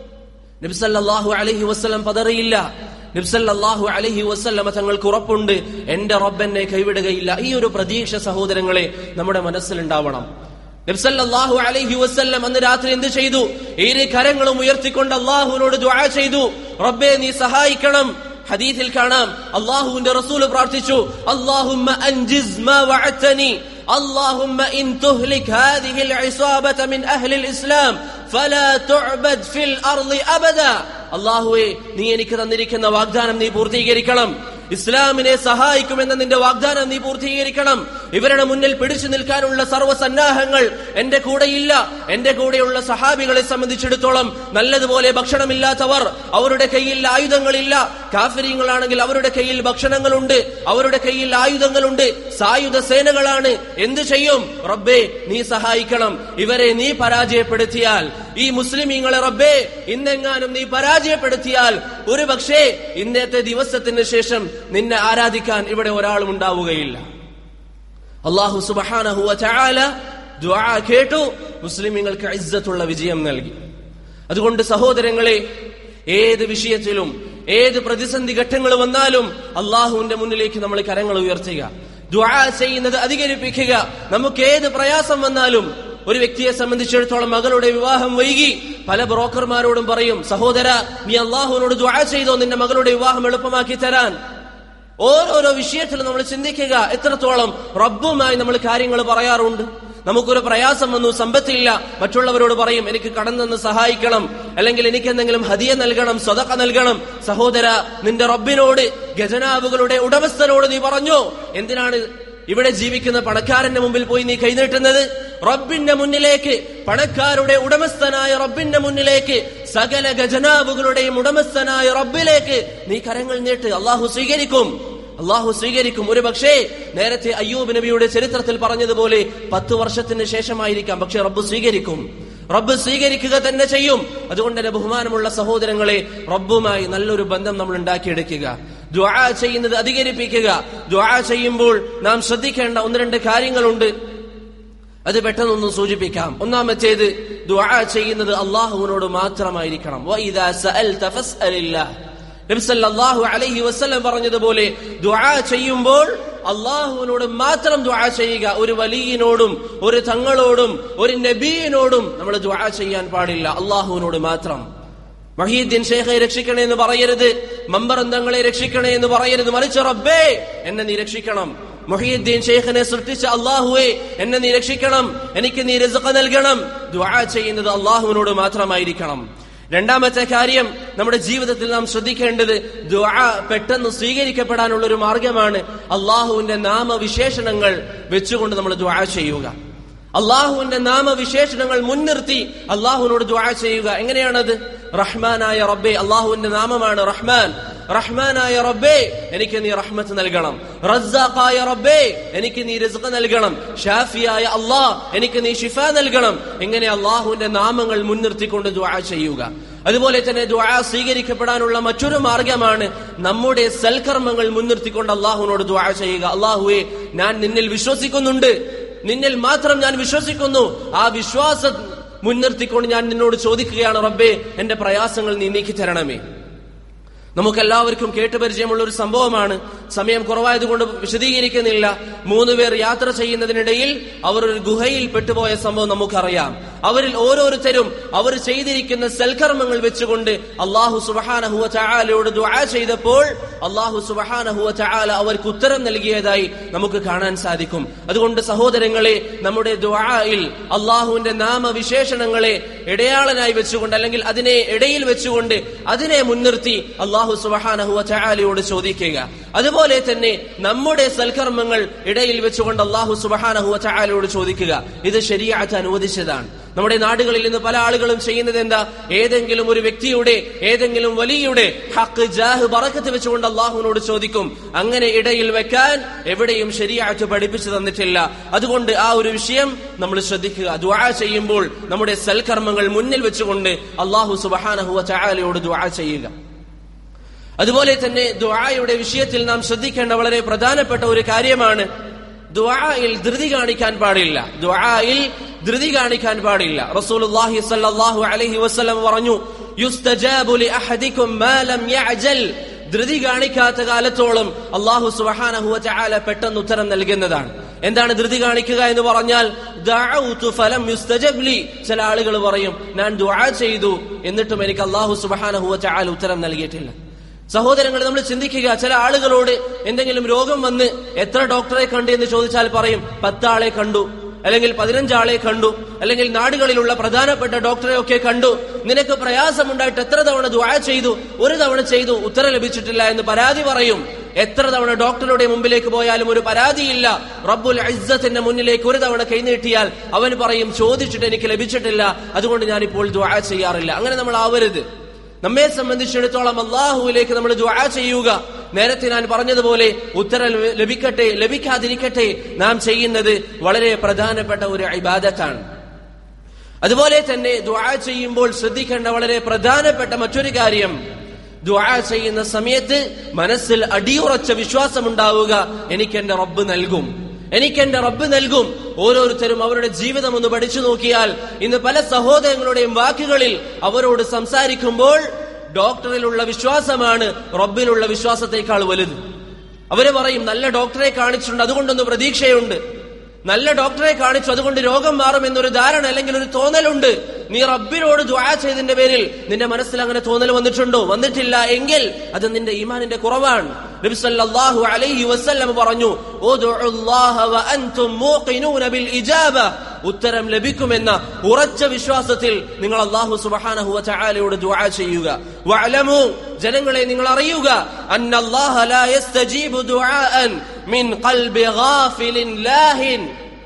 നബിസല്ലാഹു അലഹി വസ്ലം പതറിയില്ല നബ്സല്ലാഹു അലഹി വസ്ല്ലമ തങ്ങൾക്ക് ഉറപ്പുണ്ട് എന്റെ റബ്ബെന്നെ കൈവിടുകയില്ല ഈ ഒരു പ്രതീക്ഷ സഹോദരങ്ങളെ നമ്മുടെ മനസ്സിലുണ്ടാവണം നബ്സല്ലാഹു അലൈഹി വസ്ല്ലം അന്ന് രാത്രി എന്ത് ചെയ്തു ഇരു കരങ്ങളും ഉയർത്തിക്കൊണ്ട് അള്ളാഹുവിനോട് ദുആ ചെയ്തു റബ്ബെ നീ സഹായിക്കണം ഹദീഥിൽ കാണാം അള്ളാഹുവിന്റെ റസൂൽ പ്രാർത്ഥിച്ചു അള്ളാഹുമ്മ അൻജിസ് മാ വഅതനി اللهم إن تهلك هذه العصابة من أهل الإسلام فلا تعبد في الأرض أبدا അള്ളാഹുവെ നീ എനിക്ക് തന്നിരിക്കുന്ന വാഗ്ദാനം നീ പൂർത്തീകരിക്കണം ഇസ്ലാമിനെ സഹായിക്കുമെന്ന നിന്റെ വാഗ്ദാനം നീ പൂർത്തീകരിക്കണം ഇവരുടെ മുന്നിൽ പിടിച്ചു നിൽക്കാനുള്ള സർവ്വസന്നാഹങ്ങൾ എന്റെ കൂടെയില്ല എന്റെ കൂടെയുള്ള സഹാബികളെ സംബന്ധിച്ചിടത്തോളം നല്ലതുപോലെ ഭക്ഷണമില്ലാത്തവർ അവരുടെ കയ്യിൽ ആയുധങ്ങളില്ല കാഫര്യങ്ങളാണെങ്കിൽ അവരുടെ കയ്യിൽ ഭക്ഷണങ്ങളുണ്ട് അവരുടെ കയ്യിൽ ആയുധങ്ങളുണ്ട് സായുധ സേനകളാണ് എന്തു ചെയ്യും റബ്ബേ നീ സഹായിക്കണം ഇവരെ നീ പരാജയപ്പെടുത്തിയാൽ ഈ മുസ്ലിമീങ്ങളെ റബ്ബേ ഇന്നെങ്ങാനും നീ പരാജയപ്പെടുത്തിയാൽ ഒരു പക്ഷേ ഇന്നത്തെ ദിവസത്തിന് ശേഷം നിന്നെ ആരാധിക്കാൻ ഇവിടെ ഒരാളും ഉണ്ടാവുകയില്ല അള്ളാഹു സുബഹാനഹുവ ചാല ദ്വാ കേട്ടു മുസ്ലിമീങ്ങൾക്ക് ഇസ്സത്തുള്ള വിജയം നൽകി അതുകൊണ്ട് സഹോദരങ്ങളെ ഏത് വിഷയത്തിലും ഏത് പ്രതിസന്ധി ഘട്ടങ്ങൾ വന്നാലും അള്ളാഹുവിന്റെ മുന്നിലേക്ക് നമ്മൾ കരങ്ങൾ ഉയർത്തുക ദ്വാ ചെയ്യുന്നത് അധികരിപ്പിക്കുക നമുക്ക് ഏത് പ്രയാസം വന്നാലും ഒരു വ്യക്തിയെ സംബന്ധിച്ചിടത്തോളം മകളുടെ വിവാഹം വൈകി പല ബ്രോക്കർമാരോടും പറയും സഹോദര നീ അള്ളാഹുവിനോട് ദ്വാ ചെയ്തോ നിന്റെ മകളുടെ വിവാഹം എളുപ്പമാക്കി തരാൻ ഓരോരോ വിഷയത്തിലും നമ്മൾ ചിന്തിക്കുക എത്രത്തോളം റബ്ബുമായി നമ്മൾ കാര്യങ്ങൾ പറയാറുണ്ട് നമുക്കൊരു പ്രയാസം വന്നു സമ്പത്തില്ല മറ്റുള്ളവരോട് പറയും എനിക്ക് കടം തന്ന് സഹായിക്കണം അല്ലെങ്കിൽ എനിക്ക് എന്തെങ്കിലും ഹതിയ നൽകണം സ്വതക്ക നൽകണം സഹോദര നിന്റെ റബ്ബിനോട് ഗജനാവുകളുടെ ഉടമസ്ഥനോട് നീ പറഞ്ഞു എന്തിനാണ് ഇവിടെ ജീവിക്കുന്ന പണക്കാരന്റെ മുമ്പിൽ പോയി നീ കൈനീട്ടുന്നത് റബ്ബിന്റെ മുന്നിലേക്ക് പണക്കാരുടെ ഉടമസ്ഥനായ റബ്ബിന്റെ മുന്നിലേക്ക് സകല ഗജനാവുകളുടെയും ഉടമസ്ഥനായ റബ്ബിലേക്ക് നീ കരങ്ങൾ നീട്ട് അള്ളാഹു സ്വീകരിക്കും അള്ളാഹു സ്വീകരിക്കും ഒരു പക്ഷേ നേരത്തെ അയ്യൂബ് നബിയുടെ ചരിത്രത്തിൽ പറഞ്ഞതുപോലെ പത്ത് വർഷത്തിന് ശേഷമായിരിക്കാം പക്ഷെ റബ്ബ് സ്വീകരിക്കും റബ്ബ് സ്വീകരിക്കുക തന്നെ ചെയ്യും അതുകൊണ്ട് തന്നെ ബഹുമാനമുള്ള സഹോദരങ്ങളെ റബ്ബുമായി നല്ലൊരു ബന്ധം നമ്മൾ ഉണ്ടാക്കിയെടുക്കുക ദ്വാ ചെയ്യുന്നത് അധികരിപ്പിക്കുക ദ്വാ ചെയ്യുമ്പോൾ നാം ശ്രദ്ധിക്കേണ്ട ഒന്ന് രണ്ട് കാര്യങ്ങളുണ്ട് അത് പെട്ടെന്നൊന്ന് സൂചിപ്പിക്കാം ഒന്നാമത്തേത് ദ്വാ ചെയ്യുന്നത് അള്ളാഹുവിനോട് മാത്രമായിരിക്കണം വഇദാ സഅൽത ഫസ്അലില്ലാഹ് നബി സല്ലല്ലാഹു അലൈഹി വസല്ലം പറഞ്ഞതുപോലെ ദുആ ചെയ്യുമ്പോൾ അള്ളാഹുവിനോട് മാത്രം ദുആ ചെയ്യുക ഒരു വലിയനോടും ഒരു തങ്ങളോടും ഒരു നബീനോടും നമ്മൾ ദുആ ചെയ്യാൻ പാടില്ല അള്ളാഹുവിനോട് മാത്രം മഹീദ്ദീൻ ഷേഖെ രക്ഷിക്കണേ എന്ന് പറയരുത് മമ്പറന്തങ്ങളെ രക്ഷിക്കണേ എന്ന് പറയരുത് മറിച്ച് റബ്ബേ എന്നെ നീ രക്ഷിക്കണം മൊഹീദ്ദീൻ ഷെയ്ഖിനെ സൃഷ്ടിച്ച അള്ളാഹുവെ എന്നെ നീ രക്ഷിക്കണം എനിക്ക് നീ റിസഖ നൽകണം ദുആ ചെയ്യുന്നത് അള്ളാഹുവിനോട് മാത്രമായിരിക്കണം രണ്ടാമത്തെ കാര്യം നമ്മുടെ ജീവിതത്തിൽ നാം ശ്രദ്ധിക്കേണ്ടത് ദുആ പെട്ടെന്ന് സ്വീകരിക്കപ്പെടാനുള്ള ഒരു മാർഗമാണ് അള്ളാഹുവിന്റെ നാമവിശേഷണങ്ങൾ വെച്ചുകൊണ്ട് നമ്മൾ ദുആ ചെയ്യുക അള്ളാഹുവിന്റെ നാമവിശേഷണങ്ങൾ മുൻനിർത്തി അള്ളാഹുവിനോട് ദുആ ചെയ്യുക എങ്ങനെയാണത് റഹ്മാനായ റബ്ബെ അള്ളാഹുവിന്റെ നാമമാണ് റഹ്മാൻ റഹ്മാനായ റബ്ബേ എനിക്ക് നീ റഹ്മത്ത് നൽകണം റസ്സാഖായ റബ്ബേ എനിക്ക് നീ റിസ്ഖ് നൽകണം ഷാഫിയായ അള്ളാഹ് എനിക്ക് നീ ഷിഫ നൽകണം ഇങ്ങനെ അള്ളാഹുവിന്റെ നാമങ്ങൾ മുൻനിർത്തിക്കൊണ്ട് ദുആ ചെയ്യുക അതുപോലെ തന്നെ ദുആ സ്വീകരിക്കപ്പെടാനുള്ള മറ്റൊരു മാർഗമാണ് നമ്മുടെ സൽക്കർമ്മങ്ങൾ മുൻനിർത്തിക്കൊണ്ട് അള്ളാഹുവിനോട് ദുആ ചെയ്യുക അള്ളാഹുവെ ഞാൻ നിന്നിൽ വിശ്വസിക്കുന്നുണ്ട് നിന്നിൽ മാത്രം ഞാൻ വിശ്വസിക്കുന്നു ആ വിശ്വാസം മുൻനിർത്തിക്കൊണ്ട് ഞാൻ നിന്നോട് ചോദിക്കുകയാണ് റബ്ബേ എന്റെ പ്രയാസങ്ങൾ നീ നീക്കി തരണമേ നമുക്കെല്ലാവർക്കും കേട്ടുപരിചയമുള്ള ഒരു സംഭവമാണ് സമയം കുറവായതുകൊണ്ട് വിശദീകരിക്കുന്നില്ല മൂന്ന് പേർ യാത്ര ചെയ്യുന്നതിനിടയിൽ അവർ ഒരു ഗുഹയിൽ പെട്ടുപോയ സംഭവം നമുക്കറിയാം അവരിൽ ഓരോരുത്തരും അവർ ചെയ്തിരിക്കുന്ന സൽക്കർമ്മങ്ങൾ വെച്ചുകൊണ്ട് അള്ളാഹു സുബഹാനഹുവ ചായാലയോട് ദുആ ചെയ്തപ്പോൾ അള്ളാഹു സുബഹാനഹുവ ചായാല അവർക്ക് ഉത്തരം നൽകിയതായി നമുക്ക് കാണാൻ സാധിക്കും അതുകൊണ്ട് സഹോദരങ്ങളെ നമ്മുടെ ദുആയിൽ അള്ളാഹുവിന്റെ നാമവിശേഷണങ്ങളെ ഇടയാളനായി വെച്ചുകൊണ്ട് അല്ലെങ്കിൽ അതിനെ ഇടയിൽ വെച്ചുകൊണ്ട് അതിനെ മുൻനിർത്തി അള്ളാഹു സുബഹാനഹുവ ചായാലയോട് ചോദിക്കുക അതുപോലെ തന്നെ നമ്മുടെ സൽക്കർമ്മങ്ങൾ ഇടയിൽ വെച്ചുകൊണ്ട് അള്ളാഹു സുബഹാനഹുവ ചായാലയോട് ചോദിക്കുക ഇത് ശരിയാറ്റ് അനുവദിച്ചതാണ് നമ്മുടെ നാടുകളിൽ നിന്ന് പല ആളുകളും ചെയ്യുന്നത് എന്താ ഏതെങ്കിലും ഒരു വ്യക്തിയുടെ ഏതെങ്കിലും വലിയുടെ ഹക്ക് ജാഹ് ബറക്കത്ത് വെച്ചുകൊണ്ട് അള്ളാഹുവിനോട് ചോദിക്കും അങ്ങനെ ഇടയിൽ വെക്കാൻ എവിടെയും ശരിയായിട്ട് പഠിപ്പിച്ചു തന്നിട്ടില്ല അതുകൊണ്ട് ആ ഒരു വിഷയം നമ്മൾ ശ്രദ്ധിക്കുക ദുആ ചെയ്യുമ്പോൾ നമ്മുടെ സൽക്കർമ്മങ്ങൾ മുന്നിൽ വെച്ചുകൊണ്ട് അള്ളാഹു സുബഹാനഹുവ ചായാലയോട് ദുആ ചെയ്യുക അതുപോലെ തന്നെ ദുആയുടെ വിഷയത്തിൽ നാം ശ്രദ്ധിക്കേണ്ട വളരെ പ്രധാനപ്പെട്ട ഒരു കാര്യമാണ് ദുആയിൽ ധൃതി കാണിക്കാൻ പാടില്ല ദുആയിൽ ധൃതി കാണിക്കാൻ പാടില്ല റസൂലുള്ളാഹി സ്വല്ലല്ലാഹു അലൈഹി വസല്ലം പറഞ്ഞു യുസ്തജാബു ലി അഹദികും മാ ലം യഅജൽ ധൃതി കാണിക്കാത്ത കാലത്തോളം അള്ളാഹു സുബ്ഹാനഹു വതആല പെട്ടെന്ന് ഉത്തരം നൽകുന്നതാണ് എന്താണ് ധൃതി കാണിക്കുക എന്ന് പറഞ്ഞാൽ ദഅഉതു ഫലം യുസ്തജബ് ലി ചില ആളുകൾ പറയും ഞാൻ ദുആ ചെയ്തു എന്നിട്ടും എനിക്ക് അള്ളാഹു സുബ്ഹാനഹു വതആല ഉത്തരം നൽകിയിട്ടില്ല സഹോദരങ്ങൾ നമ്മൾ ചിന്തിക്കുക ചില ആളുകളോട് എന്തെങ്കിലും രോഗം വന്ന് എത്ര ഡോക്ടറെ കണ്ടു എന്ന് ചോദിച്ചാൽ പറയും പത്താളെ കണ്ടു അല്ലെങ്കിൽ പതിനഞ്ചാളെ കണ്ടു അല്ലെങ്കിൽ നാടുകളിലുള്ള പ്രധാനപ്പെട്ട ഡോക്ടറെ ഒക്കെ കണ്ടു നിനക്ക് പ്രയാസമുണ്ടായിട്ട് എത്ര തവണ ദുആ ചെയ്തു ഒരു തവണ ചെയ്തു ഉത്തരം ലഭിച്ചിട്ടില്ല എന്ന് പരാതി പറയും എത്ര തവണ ഡോക്ടറുടെ മുമ്പിലേക്ക് പോയാലും ഒരു പരാതിയില്ല റബ്ബുൽ ഇസ്സത്തിന്റെ മുന്നിലേക്ക് ഒരു തവണ കൈനീട്ടിയാൽ അവൻ പറയും ചോദിച്ചിട്ട് എനിക്ക് ലഭിച്ചിട്ടില്ല അതുകൊണ്ട് ഞാൻ ഇപ്പോൾ ദുആ ചെയ്യാറില്ല അങ്ങനെ നമ്മൾ ആവരുത് നമ്മെ സംബന്ധിച്ചിടത്തോളം അള്ളാഹുവിലേക്ക് നമ്മൾ ദുആ ചെയ്യുക നേരത്തെ ഞാൻ പറഞ്ഞതുപോലെ ഉത്തരം ലഭിക്കട്ടെ ലഭിക്കാതിരിക്കട്ടെ നാം ചെയ്യുന്നത് വളരെ പ്രധാനപ്പെട്ട ഒരു ഇബാദത്താണ് അതുപോലെ തന്നെ ദുആ ചെയ്യുമ്പോൾ ശ്രദ്ധിക്കേണ്ട വളരെ പ്രധാനപ്പെട്ട മറ്റൊരു കാര്യം ദുആ ചെയ്യുന്ന സമയത്ത് മനസ്സിൽ അടിയുറച്ച വിശ്വാസമുണ്ടാവുക എനിക്ക് എന്റെ റബ്ബ് നൽകും എനിക്ക് എന്റെ റബ്ബ് നൽകും ഓരോരുത്തരും അവരുടെ ജീവിതം ഒന്ന് പഠിച്ചു നോക്കിയാൽ ഇന്ന് പല സഹോദരങ്ങളുടെയും വാക്കുകളിൽ അവരോട് സംസാരിക്കുമ്പോൾ ഡോക്ടറിലുള്ള വിശ്വാസമാണ് റബ്ബിലുള്ള വിശ്വാസത്തെക്കാൾ വലുത് അവര് പറയും നല്ല ഡോക്ടറെ കാണിച്ചിട്ടുണ്ട് അതുകൊണ്ടൊന്ന് പ്രതീക്ഷയുണ്ട് നല്ല ഡോക്ടറെ കാണിച്ചു അതുകൊണ്ട് രോഗം മാറും എന്നൊരു ധാരണ അല്ലെങ്കിൽ ഒരു തോന്നലുണ്ട് നീ റബ്ബിനോട് ദ്വാ ചെയ്തതിന്റെ പേരിൽ നിന്റെ മനസ്സിൽ അങ്ങനെ തോന്നൽ വന്നിട്ടുണ്ടോ വന്നിട്ടില്ല എങ്കിൽ അത് നിന്റെ ഈമാനിന്റെ കുറവാണ് നബി സല്ലല്ലാഹു അലൈഹി വസല്ലം പറഞ്ഞു ഉദ്ഉല്ലാഹ വഅൻതും മൂഖിനൂന ബിൽ ഇജാബ ഉത്തരം ലഭിക്കുമെന്ന ഉറച്ച വിശ്വാസത്തിൽ നിങ്ങൾ അല്ലാഹു സുബ്ഹാനഹു വതആലയോട് ദുആ ചെയ്യുക വഅലമു ജനങ്ങളെ നിങ്ങൾ അറിയുക അന്നല്ലാഹ ലാ യസ്തജീബു ദുആഅൻ മിൻ ഖൽബി ഗാഫിലിൻ ലാഹിൻ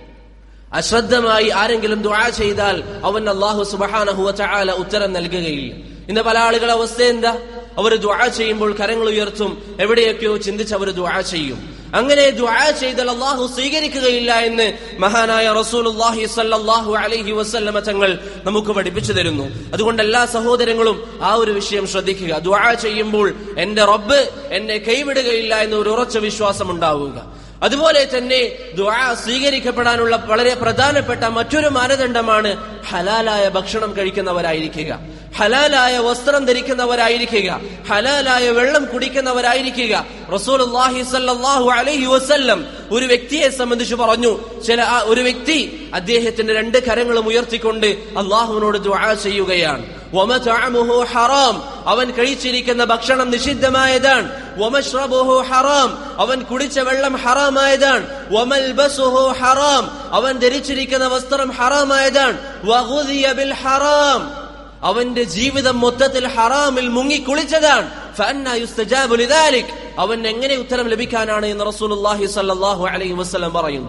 അശ്രദ്ധമായി ആരെങ്കിലും ദുആ ചെയ്താൽ അവൻ അള്ളാഹു സുബ്ഹാനഹു വതആല ഉത്തരം നൽകുകയില്ല ഇന്ന് പല ആളുകളുടെ അവസ്ഥ എന്താ അവർ ദുആ ചെയ്യുമ്പോൾ കരങ്ങൾ ഉയർത്തും എവിടെയൊക്കെയോ ചിന്തിച്ച് അവർ ദുആ ചെയ്യും അങ്ങനെ ദുആ ചെയ്താൽ അള്ളാഹു സ്വീകരിക്കുകയില്ല എന്ന് മഹാനായ റസൂലുള്ളാഹി സ്വല്ലല്ലാഹു അലൈഹി വസല്ലമ തങ്ങൾ നമുക്ക് പഠിപ്പിച്ചു തരുന്നു അതുകൊണ്ട് എല്ലാ സഹോദരങ്ങളും ആ ഒരു വിഷയം ശ്രദ്ധിക്കുക ദുആ ചെയ്യുമ്പോൾ എന്റെ റബ്ബ് എന്നെ കൈവിടുകയില്ല എന്ന ഒരു ഉറച്ച വിശ്വാസം ഉണ്ടാവുക അതുപോലെ തന്നെ ദുആ സ്വീകരിക്കപ്പെടാനുള്ള വളരെ പ്രധാനപ്പെട്ട മറ്റൊരു മാനദണ്ഡമാണ് ഹലാലായ ഭക്ഷണം കഴിക്കുന്നവരായിരിക്കുക ഹലാലായ വസ്ത്രം ധരിക്കുന്നവരായിരിക്കുക ഹലാലായ വെള്ളം കുടിക്കുന്നവരായിരിക്കുക റസൂലുള്ളാഹി സ്വല്ലല്ലാഹു അലൈഹി വസല്ലം ഒരു വ്യക്തിയെ സംബന്ധിച്ച് പറഞ്ഞു ചില ആ ഒരു വ്യക്തി അദ്ദേഹത്തിന്റെ രണ്ട് കരങ്ങളും ഉയർത്തിക്കൊണ്ട് അള്ളാഹുവിനോട് ദുആ ചെയ്യുകയാണ് വമതഅമുഹു ഹറാം അവൻ കഴിച്ചിരിക്കുന്ന ഭക്ഷണം നിഷിദ്ധമായതാണ് വമശ്റബുഹു ഹറാം അവൻ കുടിച്ച വെള്ളം ഹറാമായതാണ് വമൽബസുഹു ഹറാം അവൻ ധരിച്ചിരിക്കുന്ന വസ്ത്രം ഹറാമായതാണ് വഗുദിയ ബിൽ ഹറാം അവന്റെ ജീവിതം മൊത്തത്തിൽ ഹറാമിൽ മുങ്ങി കുളിച്ചതാണ് ഫഅന്നാ യുസ്തജാബു ലിദാലിക് അവൻ എങ്ങനെ ഉത്തരം ലഭിക്കാനാണ് എന്ന് റസൂലുള്ളാഹി സ്വല്ലല്ലാഹു അലൈഹി വസല്ലം പറയുന്നു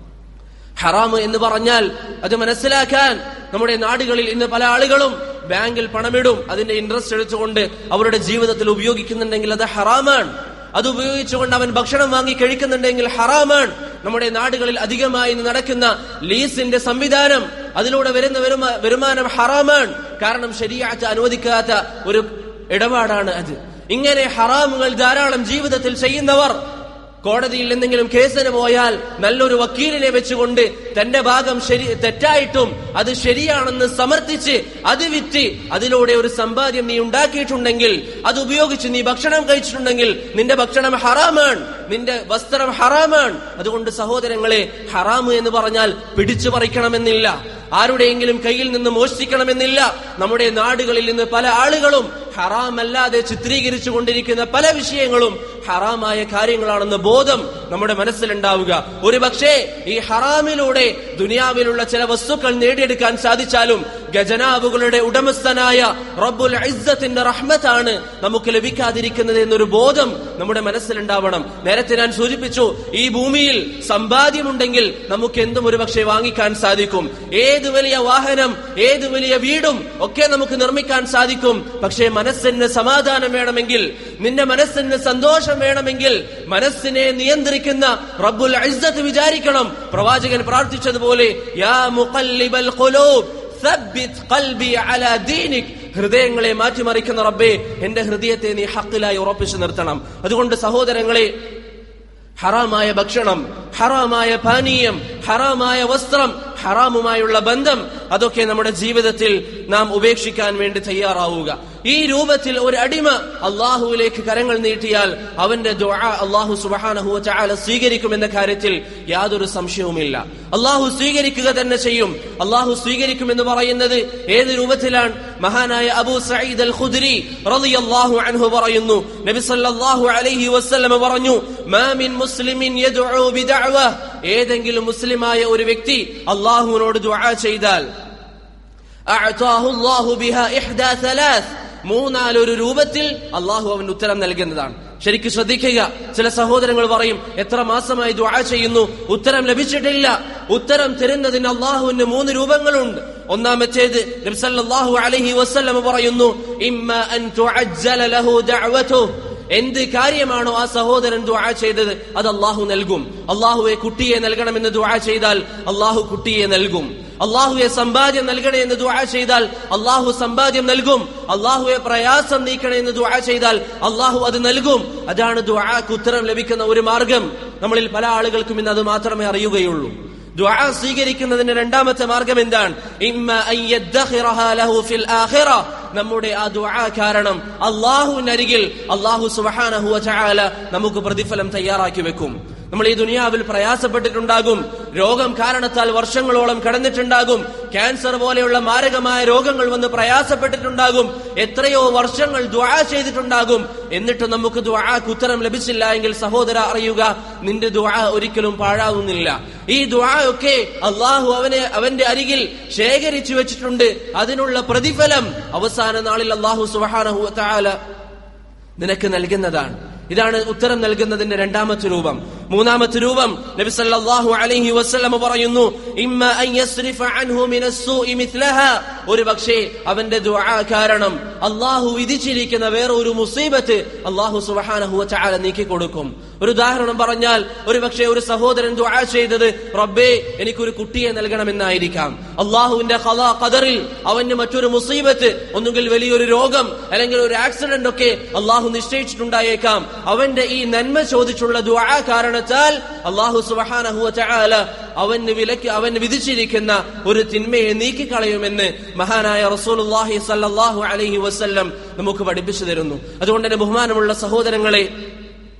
ഹറാം എന്ന് പറഞ്ഞാൽ അത് മനസ്സിലാക്കാൻ നമ്മുടെ നാടുകളിൽ ഇന്ന് പല ആളുകളും ബാങ്കിൽ പണമിടും അതിന്റെ ഇൻട്രസ്റ്റ് എടുത്തുകൊണ്ട് അവരുടെ ജീവിതത്തിൽ ഉപയോഗിക്കുന്നുണ്ടെങ്കിൽ അത് ഹറാമാണ് അത് ഉപയോഗിച്ചുകൊണ്ട് അവൻ ഭക്ഷണം വാങ്ങി കഴിക്കുന്നുണ്ടെങ്കിൽ ഹറാമാണ് നമ്മുടെ നാടുകളിൽ അധികമായി ഇന്ന് നടക്കുന്ന ലീസിന്റെ സംവിധാനം അതിലൂടെ വരുന്ന വരുമാ- വരുമാനം ഹറാമാണ് കാരണം ശരിയാച്ച അനുവദിക്കാത്ത ഒരു ഇടപാടാണ് അത് ഇങ്ങനെ ഹറാമുകൾ ധാരാളം ജീവിതത്തിൽ ചെയ്യുന്നവർ കോടതിയിൽ എന്തെങ്കിലും കേസിന് പോയാൽ നല്ലൊരു വക്കീലിനെ വെച്ചുകൊണ്ട് തന്റെ ഭാഗം ശരി തെറ്റായിട്ടും അത് ശരിയാണെന്ന് സമർത്ഥിച്ച് അത് വിറ്റ് അതിലൂടെ ഒരു സമ്പാദ്യം നീ ഉണ്ടാക്കിയിട്ടുണ്ടെങ്കിൽ അത് ഉപയോഗിച്ച് നീ ഭക്ഷണം കഴിച്ചിട്ടുണ്ടെങ്കിൽ നിന്റെ ഭക്ഷണം ഹറാമാണ് നിന്റെ വസ്ത്രം ഹറാമാണ് അതുകൊണ്ട് സഹോദരങ്ങളെ ഹറാമ് എന്ന് പറഞ്ഞാൽ പിടിച്ചു പറിക്കണമെന്നില്ല ആരുടെയെങ്കിലും കയ്യിൽ നിന്ന് മോഷ്ടിക്കണമെന്നില്ല നമ്മുടെ നാടുകളിൽ നിന്ന് പല ആളുകളും ഹറാമല്ലാതെ ചിത്രീകരിച്ചു കൊണ്ടിരിക്കുന്ന പല വിഷയങ്ങളും ഹറാമായ കാര്യങ്ങളാണെന്ന ബോധം നമ്മുടെ മനസ്സിലുണ്ടാവുക ഒരു പക്ഷേ ഈ ഹറാമിലൂടെ ദുനിയാവിലുള്ള ചില വസ്തുക്കൾ നേടിയെടുക്കാൻ സാധിച്ചാലും ഖജനാവുകളുടെ ഉടമസ്ഥനായ റബ്ബുൽ ഇസ്സത്തിന്റെ റഹ്മത്താണ് നമുക്ക് ലഭിക്കാതിരിക്കുന്നത് എന്നൊരു ബോധം നമ്മുടെ മനസ്സിലുണ്ടാവണം നേരത്തെ ഞാൻ സൂചിപ്പിച്ചു ഈ ഭൂമിയിൽ സമ്പാദ്യമുണ്ടെങ്കിൽ നമുക്ക് എന്തും ഒരു പക്ഷേ വാങ്ങിക്കാൻ സാധിക്കും ഏത് വലിയ വാഹനം ഏത് വലിയ വീടും ഒക്കെ നമുക്ക് നിർമ്മിക്കാൻ സാധിക്കും പക്ഷേ മനസ്സിന് സമാധാനം വേണമെങ്കിൽ നിന്റെ മനസ്സിന് സന്തോഷം വേണമെങ്കിൽ മനസ്സിനെ നിയന്ത്രിക്കുന്ന റബ്ബുൽ ഇസ്സത്ത് വിചാരിക്കണം പ്രവാചകൻ പ്രാർത്ഥിച്ചതുപോലെ യാ മുഖല്ലിബൽ ഖുലൂബ് ثبت قلبي على دينك ഹൃദയങ്ങളെ മാറ്റിമറിക്കുന്ന റബ്ബേ എന്റെ ഹൃദയത്തെ നീ ഹക്കിലായി ഉറപ്പിച്ചു നിർത്തണം അതുകൊണ്ട് സഹോദരങ്ങളെ ഹറാമായ ഭക്ഷണം ഹറാമായ പാനീയം ഹറാമായ വസ്ത്രം ഹറാമുമായുള്ള ബന്ധം അതൊക്കെ നമ്മുടെ ജീവിതത്തിൽ നാം ഉപേക്ഷിക്കാൻ വേണ്ടി തയ്യാറാവുക ഈ രൂപത്തിൽ ഒരു അടിമ അള്ളാഹുവിലേക്ക് കരങ്ങൾ നീട്ടിയാൽ അവന്റെ ദുആ അള്ളാഹു സുബഹാനഹു ചാല സ്വീകരിക്കുമെന്ന കാര്യത്തിൽ യാതൊരു സംശയവുമില്ല അള്ളാഹു സ്വീകരിക്കുക തന്നെ ചെയ്യും അള്ളാഹു സ്വീകരിക്കുമെന്ന് പറയുന്നത് ഏത് രൂപത്തിലാണ് മഹാനായ അബൂ സഈദ് അൽ ഖുദ്രി റളിയല്ലാഹു അൻഹു പറയുന്നു നബി സല്ലല്ലാഹു അലൈഹി വസല്ലം പറഞ്ഞു മാ മിൻ മുസ്ലിമിൻ യദ്ഉ ബിദഅവ ഏതെങ്കിലും മുസ്ലിമായ ഒരു വ്യക്തി അള്ളാഹുവിനോട് ദുആ ചെയ്താൽ അഅതാഹു അല്ലാഹു ബിഹാ ഇഹ്ദാ സലാസ് മൂന്നാലൊരു രൂപത്തിൽ അള്ളാഹു അവന് ഉത്തരം നൽകുന്നതാണ് ശരിക്കും ശ്രദ്ധിക്കുക ചില സഹോദരങ്ങൾ പറയും എത്ര മാസമായി ദുആ ചെയ്യുന്നു ഉത്തരം ലഭിച്ചിട്ടില്ല ഉത്തരം തരുന്നതിന് അള്ളാഹുവിന് മൂന്ന് രൂപങ്ങളുണ്ട് ഒന്നാമത്തേത് നബി സല്ലല്ലാഹു അലൈഹി വസല്ലം പറയുന്നു ഇമ്മ അൻ തുഅജ്ജല ലഹു ദഅവതുഹു എന്ത് കാര്യമാണോ ആ സഹോദരൻ ദുആ ചെയ്തത് അത് അള്ളാഹു നൽകും അള്ളാഹുവെ കുട്ടിയെ നൽകണമെന്ന് ദുആ ചെയ്താൽ അള്ളാഹു കുട്ടിയെ നൽകും അള്ളാഹുവെ സമ്പാദ്യം നൽകണേ എന്ന് ദുആ ചെയ്താൽ അള്ളാഹു സമ്പാദ്യം നൽകും അള്ളാഹുവെ പ്രയാസം നീക്കണേ എന്ന് ദുആ ചെയ്താൽ അള്ളാഹു അത് നൽകും അതാണ് ദുആക്ക് ഉത്തരം ലഭിക്കുന്ന ഒരു മാർഗം നമ്മളിൽ പല ആളുകൾക്കും ഇന്ന് അത് മാത്രമേ അറിയുകയുള്ളൂ ദുആ സ്വീകരിക്കുന്നതിന്റെ രണ്ടാമത്തെ മാർഗം എന്താണ് ഇമ്മ അൻ യദ്ഖിറഹാ ലഹു ഫിൽ ആഖിറ നമ്മുടെ ആ ദുആ കാരണം അള്ളാഹുവിനരികിൽ അള്ളാഹു സുബ്ഹാനഹു വതആല നമുക്ക് പ്രതിഫലം തയ്യാറാക്കി വെക്കും നമ്മൾ ഈ ദുനിയാവിൽ പ്രയാസപ്പെട്ടിട്ടുണ്ടാകും രോഗം കാരണത്താൽ വർഷങ്ങളോളം കടന്നിട്ടുണ്ടാകും ക്യാൻസർ പോലെയുള്ള മാരകമായ രോഗങ്ങൾ വന്ന് പ്രയാസപ്പെട്ടിട്ടുണ്ടാകും എത്രയോ വർഷങ്ങൾ ദുആ ചെയ്തിട്ടുണ്ടാകും എന്നിട്ട് നമുക്ക് ദുആക്ക് ഉത്തരം ലഭിച്ചില്ല എങ്കിൽ സഹോദര അറിയുക നിന്റെ ദുആ ഒരിക്കലും പാഴാവുന്നില്ല ഈ ദുആ ഒക്കെ അള്ളാഹു അവനെ അവന്റെ അരികിൽ ശേഖരിച്ചു വെച്ചിട്ടുണ്ട് അതിനുള്ള പ്രതിഫലം അവസാന നാളിൽ അള്ളാഹു സുബ്ഹാനഹു വതആല നിനക്ക് നൽകുന്നതാണ് ഇതാണ് ഉത്തരം നൽകുന്നതിന്റെ രണ്ടാമത്തെ രൂപം മൂന്നാമത്തെ രൂപം നബി സല്ലല്ലാഹു അലൈഹി വസല്ലം പറയുന്നു ഇമ്മ അൻ യസ്രിഫ അൻഹു മിന സ്സൂഇ മിത്ലഹ ഒരു പക്ഷേ അവന്റെ ദുആ കാരണം അള്ളാഹു വിധിച്ചിരിക്കുന്ന വേറെ ഒരു മുസീബത്ത് അള്ളാഹു സുബ്ഹാനഹു വതആല നീക്കി കൊടുക്കും ഒരു ഉദാഹരണം പറഞ്ഞാൽ ഒരു പക്ഷേ ഒരു സഹോദരൻ ദുആ ചെയ്തത് റബ്ബേ എനിക്കൊരു കുട്ടിയെ നൽകണമെന്നായിരിക്കാം അള്ളാഹുവിന്റെ ഖലാ ഖദറിൽ അവന് മറ്റൊരു മുസീബത്ത് ഒന്നുകിൽ വലിയൊരു രോഗം അല്ലെങ്കിൽ ഒരു ആക്സിഡന്റ് ഒക്കെ അള്ളാഹു നിശ്ചയിച്ചിട്ടുണ്ടായേക്കാം അവന്റെ ഈ നന്മ ചോദിച്ചുള്ള ദുആ കാരണത്താൽ അള്ളാഹു സുബ്ഹാനഹു വതആല അവന് വിലക്ക് അവന് വിധിച്ചിരിക്കുന്ന ഒരു തിന്മയെ നീക്കിക്കളയുമെന്ന് മഹാനായ റസൂലുള്ളാഹി സല്ലല്ലാഹു അലൈഹി വസല്ലം നമുക്ക് പഠിപ്പിച്ചു തരുന്നു അതുകൊണ്ട് തന്നെ ബഹുമാനമുള്ള സഹോദരങ്ങളെ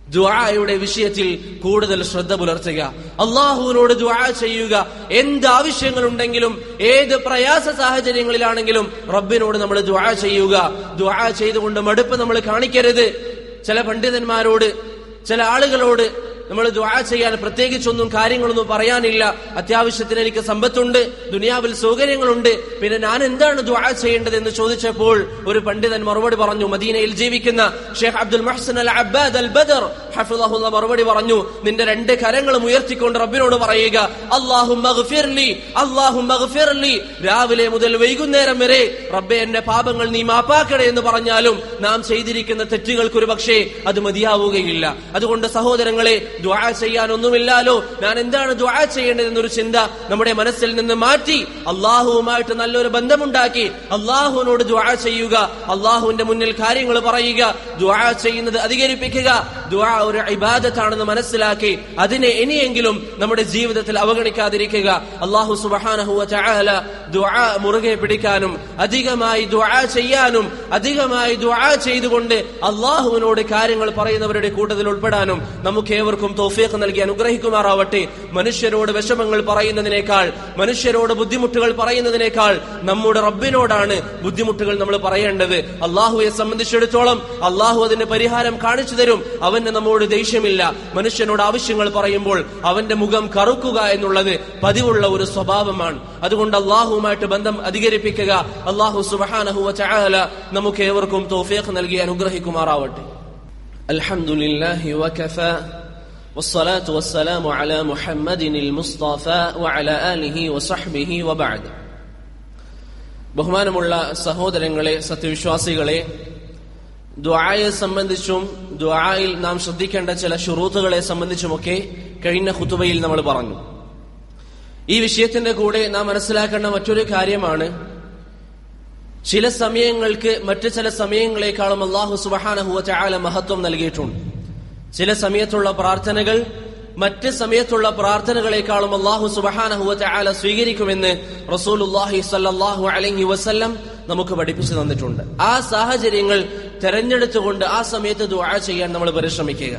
ദുആയുടെ വിഷയത്തിൽ കൂടുതൽ ശ്രദ്ധ പുലർത്തുക അള്ളാഹുവിനോട് ദുആ ചെയ്യുക എന്ത് ആവശ്യങ്ങളുണ്ടെങ്കിലും ഏത് പ്രയാസ സാഹചര്യങ്ങളിലാണെങ്കിലും റബ്ബിനോട് നമ്മൾ ദുആ ചെയ്യുക ദുആ ചെയ്തുകൊണ്ട് മടുപ്പ് നമ്മൾ കാണിക്കരുത് ചില പണ്ഡിതന്മാരോട് ചില ആളുകളോട് നമ്മൾ ദുആ ചെയ്യാൻ പ്രത്യേകിച്ചൊന്നും കാര്യങ്ങളൊന്നും പറയാനില്ല അത്യാവശ്യത്തിന് എനിക്ക് സമ്പത്തുണ്ട് ദുനിയാവിൽ സൗകര്യങ്ങളുണ്ട് പിന്നെ ഞാൻ എന്താണ് ദുആ ചെയ്യേണ്ടത് എന്ന് ചോദിച്ചപ്പോൾ ഒരു പണ്ഡിതൻ മറുപടി പറഞ്ഞു മദീനയിൽ ജീവിക്കുന്ന ഷേഖ് അബ്ദുൽ മഹ്സൻ അൽ അബ്ബാദ് അൽ ബദർ ഹഫിളഹുല്ല മറുപടി പറഞ്ഞു നിന്റെ രണ്ട് കരങ്ങളും ഉയർത്തിക്കൊണ്ട് റബ്ബിനോട് പറയുക അള്ളാഹു അള്ളാഹു രാവിലെ മുതൽ വൈകുന്നേരം വരെ റബ്ബെ എന്റെ പാപങ്ങൾ നീ മാപ്പാക്കണേ എന്ന് പറഞ്ഞാലും നാം ചെയ്തിരിക്കുന്ന തെറ്റുകൾക്ക് ഒരു പക്ഷേ അത് മതിയാവുകയില്ല അതുകൊണ്ട് സഹോദരങ്ങളെ ദ്വാ ചെയ്യാനൊന്നുമില്ലാലോ ഞാൻ എന്താണ് ദ്വാ ചെയ്യേണ്ടതെന്നൊരു ചിന്ത നമ്മുടെ മനസ്സിൽ നിന്ന് മാറ്റി അള്ളാഹുവുമായിട്ട് നല്ലൊരു ബന്ധമുണ്ടാക്കി അള്ളാഹുവിനോട് ദ്വാ ചെയ്യുക അള്ളാഹുവിന്റെ മുന്നിൽ കാര്യങ്ങൾ പറയുക ദ്വാ ചെയ്യുന്നത് അധികരിപ്പിക്കുക ദ്വാ ഒരു ഇബാദത്താണെന്ന് മനസ്സിലാക്കി അതിനെ ഇനിയെങ്കിലും നമ്മുടെ ജീവിതത്തിൽ അവഗണിക്കാതിരിക്കുക അള്ളാഹു സുബഹാനഹുവ ചായാല ദ്വാ മുറുകെ പിടിക്കാനും അധികമായി ദ്വാ ചെയ്യാനും അധികമായി ദ്വാ ചെയ്തുകൊണ്ട് അള്ളാഹുവിനോട് കാര്യങ്ങൾ പറയുന്നവരുടെ കൂട്ടത്തിൽ ഉൾപ്പെടാനും നമുക്ക് ഏവർക്കും തോഫീഖ് നൽകി അനുഗ്രഹിക്കുമാറാവട്ടെ മനുഷ്യരോട് വിഷമങ്ങൾ പറയുന്നതിനേക്കാൾ മനുഷ്യരോട് ബുദ്ധിമുട്ടുകൾ പറയുന്നതിനേക്കാൾ നമ്മുടെ റബ്ബിനോടാണ് ബുദ്ധിമുട്ടുകൾ നമ്മൾ പറയേണ്ടത് അള്ളാഹുവെ സംബന്ധിച്ചിടത്തോളം അള്ളാഹു അതിന് പരിഹാരം കാണിച്ചു തരും അവന് നമ്മോട് ദേഷ്യമില്ല മനുഷ്യനോട് ആവശ്യങ്ങൾ പറയുമ്പോൾ അവന്റെ മുഖം കറുക്കുക എന്നുള്ളത് പതിവുള്ള ഒരു സ്വഭാവമാണ് അതുകൊണ്ട് അള്ളാഹുവുമായിട്ട് ബന്ധം അധികരിപ്പിക്കുക അള്ളാഹു സുബഹാനഹുവ ചായാല നമുക്ക് ഏവർക്കും തോഫീഖ് നൽകി അനുഗ്രഹിക്കുമാറാവട്ടെ അൽഹംദുലില്ലാഹി വകഫ والصلاة والسلام على محمد المصطفى وعلى آله وصحبه وبعد ബഹുമാനമുള്ള സഹോദരങ്ങളെ സത്യവിശ്വാസികളെ ദ്വായെ സംബന്ധിച്ചും ദ്വായിൽ നാം ശ്രദ്ധിക്കേണ്ട ചില ഷുറൂത്തുകളെ സംബന്ധിച്ചുമൊക്കെ കഴിഞ്ഞ ഖുതുബയിൽ നമ്മൾ പറഞ്ഞു ഈ വിഷയത്തിന്റെ കൂടെ നാം മനസ്സിലാക്കേണ്ട മറ്റൊരു കാര്യമാണ് ചില സമയങ്ങൾക്ക് മറ്റു ചില സമയങ്ങളെക്കാളും അള്ളാഹു സുബഹാനഹുവ ചായാല മഹത്വം നൽകിയിട്ടുണ്ട് ചില സമയത്തുള്ള പ്രാർത്ഥനകൾ മറ്റ് സമയത്തുള്ള പ്രാർത്ഥനകളെക്കാളും അള്ളാഹു സുബഹാനഹുവ ചായാല സ്വീകരിക്കുമെന്ന് റസൂലുല്ലാഹി സല്ലാഹു അലഹി വസ്ല്ലം നമുക്ക് പഠിപ്പിച്ചു തന്നിട്ടുണ്ട് ആ സാഹചര്യങ്ങൾ തെരഞ്ഞെടുത്തുകൊണ്ട് ആ സമയത്ത് ദുആ ചെയ്യാൻ നമ്മൾ പരിശ്രമിക്കുക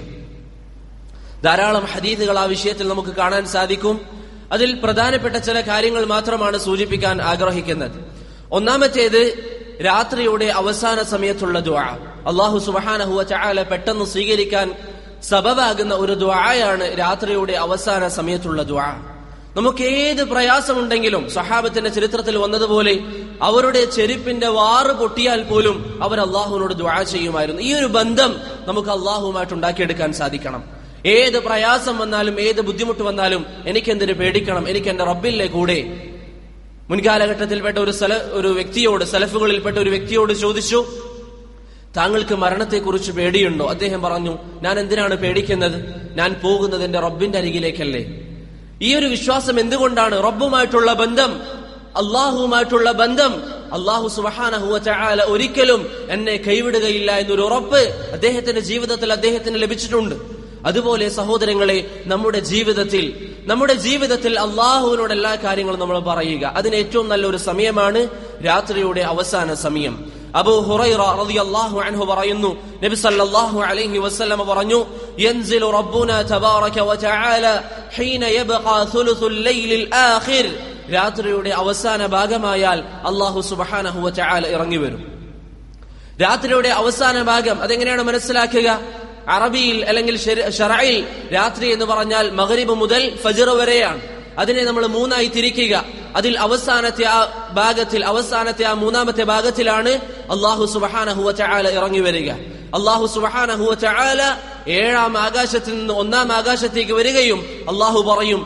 ധാരാളം ഹദീദുകൾ ആ വിഷയത്തിൽ നമുക്ക് കാണാൻ സാധിക്കും അതിൽ പ്രധാനപ്പെട്ട ചില കാര്യങ്ങൾ മാത്രമാണ് സൂചിപ്പിക്കാൻ ആഗ്രഹിക്കുന്നത് ഒന്നാമത്തേത് രാത്രിയുടെ അവസാന സമയത്തുള്ള ദുആ അള്ളാഹു സുബഹാനഹുവ ചായാല പെട്ടെന്ന് സ്വീകരിക്കാൻ സബബാകുന്ന ഒരു ദുആയാണ് രാത്രിയുടെ അവസാന സമയത്തുള്ള ദുആ നമുക്ക് ഏത് പ്രയാസമുണ്ടെങ്കിലും സഹാബത്തിന്റെ ചരിത്രത്തിൽ വന്നതുപോലെ അവരുടെ ചെരുപ്പിന്റെ വാറ് പൊട്ടിയാൽ പോലും അവർ അള്ളാഹുവിനോട് ദുആ ചെയ്യുമായിരുന്നു ഈ ഒരു ബന്ധം നമുക്ക് അള്ളാഹുവുമായിട്ട് ഉണ്ടാക്കിയെടുക്കാൻ സാധിക്കണം ഏത് പ്രയാസം വന്നാലും ഏത് ബുദ്ധിമുട്ട് വന്നാലും എനിക്കെന്തിനു പേടിക്കണം എനിക്ക് എന്റെ റബ്ബില്ലേ കൂടെ മുൻകാലഘട്ടത്തിൽപ്പെട്ട ഒരു സ്ഥല ഒരു വ്യക്തിയോട് സലഫുകളിൽപ്പെട്ട ഒരു വ്യക്തിയോട് ചോദിച്ചു താങ്കൾക്ക് മരണത്തെക്കുറിച്ച് പേടിയുണ്ടോ അദ്ദേഹം പറഞ്ഞു ഞാൻ എന്തിനാണ് പേടിക്കുന്നത് ഞാൻ പോകുന്നത് എന്റെ റബ്ബിന്റെ അരികിലേക്കല്ലേ ഈ ഒരു വിശ്വാസം എന്തുകൊണ്ടാണ് റബ്ബുമായിട്ടുള്ള ബന്ധം അള്ളാഹുവുമായിട്ടുള്ള ബന്ധം അള്ളാഹു സുബഹാനഹുവ ചായാല ഒരിക്കലും എന്നെ കൈവിടുകയില്ല എന്നൊരു ഉറപ്പ് അദ്ദേഹത്തിന്റെ ജീവിതത്തിൽ അദ്ദേഹത്തിന് ലഭിച്ചിട്ടുണ്ട് അതുപോലെ സഹോദരങ്ങളെ നമ്മുടെ ജീവിതത്തിൽ നമ്മുടെ ജീവിതത്തിൽ അള്ളാഹുവിനോട് എല്ലാ കാര്യങ്ങളും നമ്മൾ പറയുക അതിന് ഏറ്റവും നല്ലൊരു സമയമാണ് രാത്രിയുടെ അവസാന സമയം അബൂ ഹുറൈറ റളിയല്ലാഹു അൻഹു പറയുന്നു നബി സല്ലല്ലാഹു അലൈഹി വസല്ലം പറഞ്ഞു യൻസിലു റബ്ബുന തബാറക വതആല ഹീന യബ്ഖാ സുലുസുൽ ലൈലിൽ ആഖിർ രാത്രിയുടെ അവസാന ഭാഗമായാൽ അള്ളാഹു സുബ്ഹാനഹു വതആല ഇറങ്ങി വരും രാത്രിയുടെ അവസാന ഭാഗം അതെങ്ങനെയാണ് മനസ്സിലാക്കുക അറബിയിൽ അല്ലെങ്കിൽ ഷറയിൽ രാത്രി എന്ന് പറഞ്ഞാൽ മഗ്രിബ് മുതൽ ഫജർ വരെയാണ് അതിനെ നമ്മൾ മൂന്നായി തിരിക്കുക അതിൽ അവസാനത്തെ ആ ഭാഗത്തിൽ അവസാനത്തെ ആ മൂന്നാമത്തെ ഭാഗത്തിലാണ് അള്ളാഹു സുബഹാനഹുവ ചായാല ഇറങ്ങി വരിക അള്ളാഹു സുബഹാനഹുവ ചായാല ഏഴാം ആകാശത്തിൽ നിന്ന് ഒന്നാം ആകാശത്തേക്ക് വരികയും അള്ളാഹു പറയും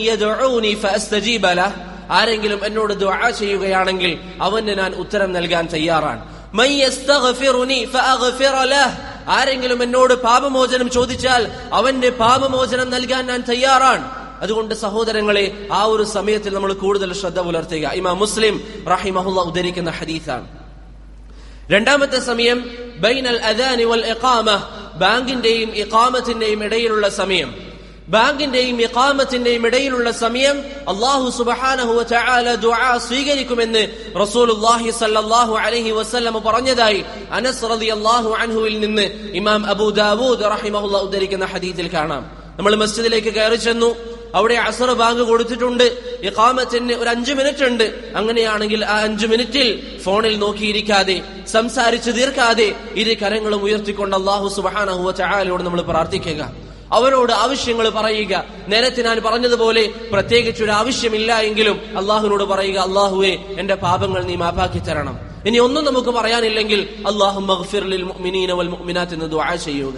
ആരെങ്കിലും എന്നോട് ദുആ ചെയ്യുകയാണെങ്കിൽ അവന് ഞാൻ ഉത്തരം നൽകാൻ തയ്യാറാണ് ആരെങ്കിലും എന്നോട് പാപമോചനം ചോദിച്ചാൽ അവന്റെ പാപമോചനം നൽകാൻ ഞാൻ തയ്യാറാണ് അതുകൊണ്ട് സഹോദരങ്ങളെ ആ ഒരു സമയത്തിൽ നമ്മൾ കൂടുതൽ ശ്രദ്ധ പുലർത്തുക ഇമാ മുസ്ലിം റഹിമഹുല്ല ഉദ്ധരിക്കുന്ന ഹദീസാണ് രണ്ടാമത്തെ സമയം ബൈനൽ അദാനി വൽ ഇഖാമ ബാങ്കിന്റെയും ഇഖാമത്തിന്റെയും ഇടയിലുള്ള സമയം ബാങ്കിന്റെയും ഇഖാമത്തിന്റെയും ഇടയിലുള്ള സമയം അള്ളാഹു സുബഹാനഹു ചാല ദുആ സ്വീകരിക്കുമെന്ന് റസൂലുള്ളാഹി സല്ലല്ലാഹു അലൈഹി വസല്ലം പറഞ്ഞതായി അനസ് റളിയല്ലാഹു അൻഹുവിൽ നിന്ന് ഇമാം അബൂ ദാവൂദ് റഹിമഹുള്ള ഉദ്ധരിക്കുന്ന ഹദീസിൽ കാണാം നമ്മൾ മസ്ജിദിലേക്ക് കയറി ചെന്നു അവിടെ അസർ ബാങ്ക് കൊടുത്തിട്ടുണ്ട് ഇഖാമത്തിന് ഒരു അഞ്ചു മിനിറ്റ് ഉണ്ട് അങ്ങനെയാണെങ്കിൽ ആ അഞ്ചു മിനിറ്റിൽ ഫോണിൽ നോക്കിയിരിക്കാതെ സംസാരിച്ചു തീർക്കാതെ ഇരു കരങ്ങളും ഉയർത്തിക്കൊണ്ട് അള്ളാഹു സുബഹാനഹു ചായാലോട് നമ്മൾ പ്രാർത്ഥിക്കുക അവരോട് ആവശ്യങ്ങൾ പറയുക നേരത്തെ ഞാൻ പറഞ്ഞതുപോലെ പ്രത്യേകിച്ച് ഒരു ആവശ്യമില്ല എങ്കിലും അള്ളാഹുവിനോട് പറയുക അള്ളാഹുവെ എന്റെ പാപങ്ങൾ നീ മാപ്പാക്കി തരണം ഇനി ഒന്നും നമുക്ക് പറയാനില്ലെങ്കിൽ അള്ളാഹു മഗ്ഫിർലിൽ മുഅ്മിനീന വൽ മുഅ്മിനാത്ത് എന്ന് ദുആ ചെയ്യുക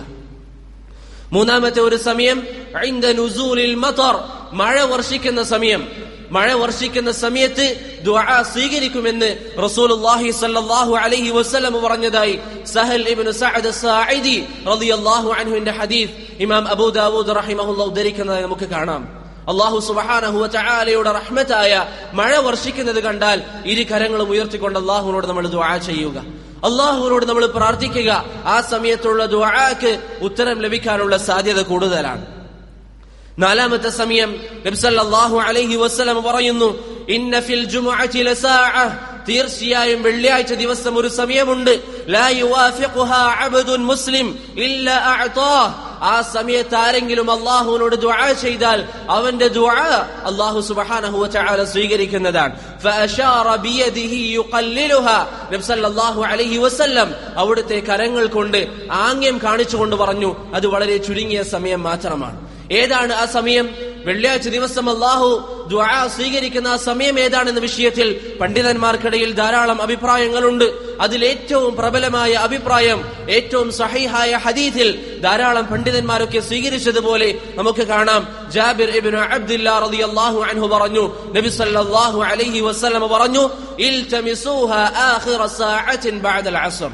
മൂന്നാമത്തെ ഒരു സമയം ഐന്ദ നുസൂലിൽ മതർ മഴ വർഷിക്കുന്ന സമയം മഴ വർഷിക്കുന്ന സമയത്ത് ദുആ സ്വീകരിക്കുമെന്ന് റസൂലുള്ളാഹി സ്വല്ലല്ലാഹു അലൈഹി വസല്ലം പറഞ്ഞതായി സഹൽ ഇബ്നു സഅദ് സാഇദി റളിയല്ലാഹു അൻഹുവിന്റെ ഹദീസ് ഇമാം അബൂ ദാവൂദ് റഹിമഹുല്ലാഹ് ഉദ്ധരിക്കുന്നതായി നമുക്ക് കാണാം അള്ളാഹു സുബഹാനഹു ചായാലയുടെ റഹ്മത്തായ മഴ വർഷിക്കുന്നത് കണ്ടാൽ ഇരു കരങ്ങളും ഉയർത്തിക്കൊണ്ട് അള്ളാഹുവിനോട് നമ്മൾ ദുആ ചെയ്യുക അള്ളാഹുവിനോട് നമ്മൾ പ്രാർത്ഥിക്കുക ആ സമയത്തുള്ള ദുആക്ക് ഉത്തരം ലഭിക്കാനുള്ള സാധ്യത കൂടുതലാണ് നാലാമത്തെ സമയം നബ്സല്ലാഹു അലൈഹി വസ്ലം പറയുന്നു ഇന്ന ഫിൽ ജുമുഅത്തി ലസാഅ തീർച്ചയായും വെള്ളിയാഴ്ച ദിവസം ഒരു സമയമുണ്ട് ലാ യുവാഫിഖുഹാ അബ്ദുൻ മുസ്ലിം ഇല്ല അഅതാഹ് ആ സമയത്ത് ആരെങ്കിലും അള്ളാഹുവിനോട് ദുആ ചെയ്താൽ അവന്റെ ദുആ അള്ളാഹു സുബ്ഹാനഹു വതആല സ്വീകരിക്കുന്നതാണ് ഫഅശാറ ബിയദിഹി യുഖല്ലിലുഹാ നബി സല്ലല്ലാഹു അലൈഹി വസല്ലം അവിടുത്തെ കരങ്ങൾ കൊണ്ട് ആംഗ്യം കാണിച്ചുകൊണ്ട് പറഞ്ഞു അത് വളരെ ചുരുങ്ങിയ സമയം മാത്രമാണ് ഏതാണ് ആ സമയം വെള്ളിയാഴ്ച ദിവസം അള്ളാഹു ദ്വാ സ്വീകരിക്കുന്ന ആ സമയം ഏതാണെന്ന വിഷയത്തിൽ പണ്ഡിതന്മാർക്കിടയിൽ ധാരാളം അഭിപ്രായങ്ങളുണ്ട് അതിൽ ഏറ്റവും പ്രബലമായ അഭിപ്രായം ഏറ്റവും സഹിഹായ ഹദീഥിൽ ധാരാളം പണ്ഡിതന്മാരൊക്കെ സ്വീകരിച്ചതുപോലെ നമുക്ക് കാണാം ജാബിർ ഇബ്നു അബ്ദുല്ലാ റളിയല്ലാഹു അൻഹു പറഞ്ഞു നബി സല്ലല്ലാഹു അലൈഹി വസല്ലം പറഞ്ഞു ഇൽതമിസൂഹ ആഖിറ സാഅത്തിൻ ബഅദൽ അസ്ർ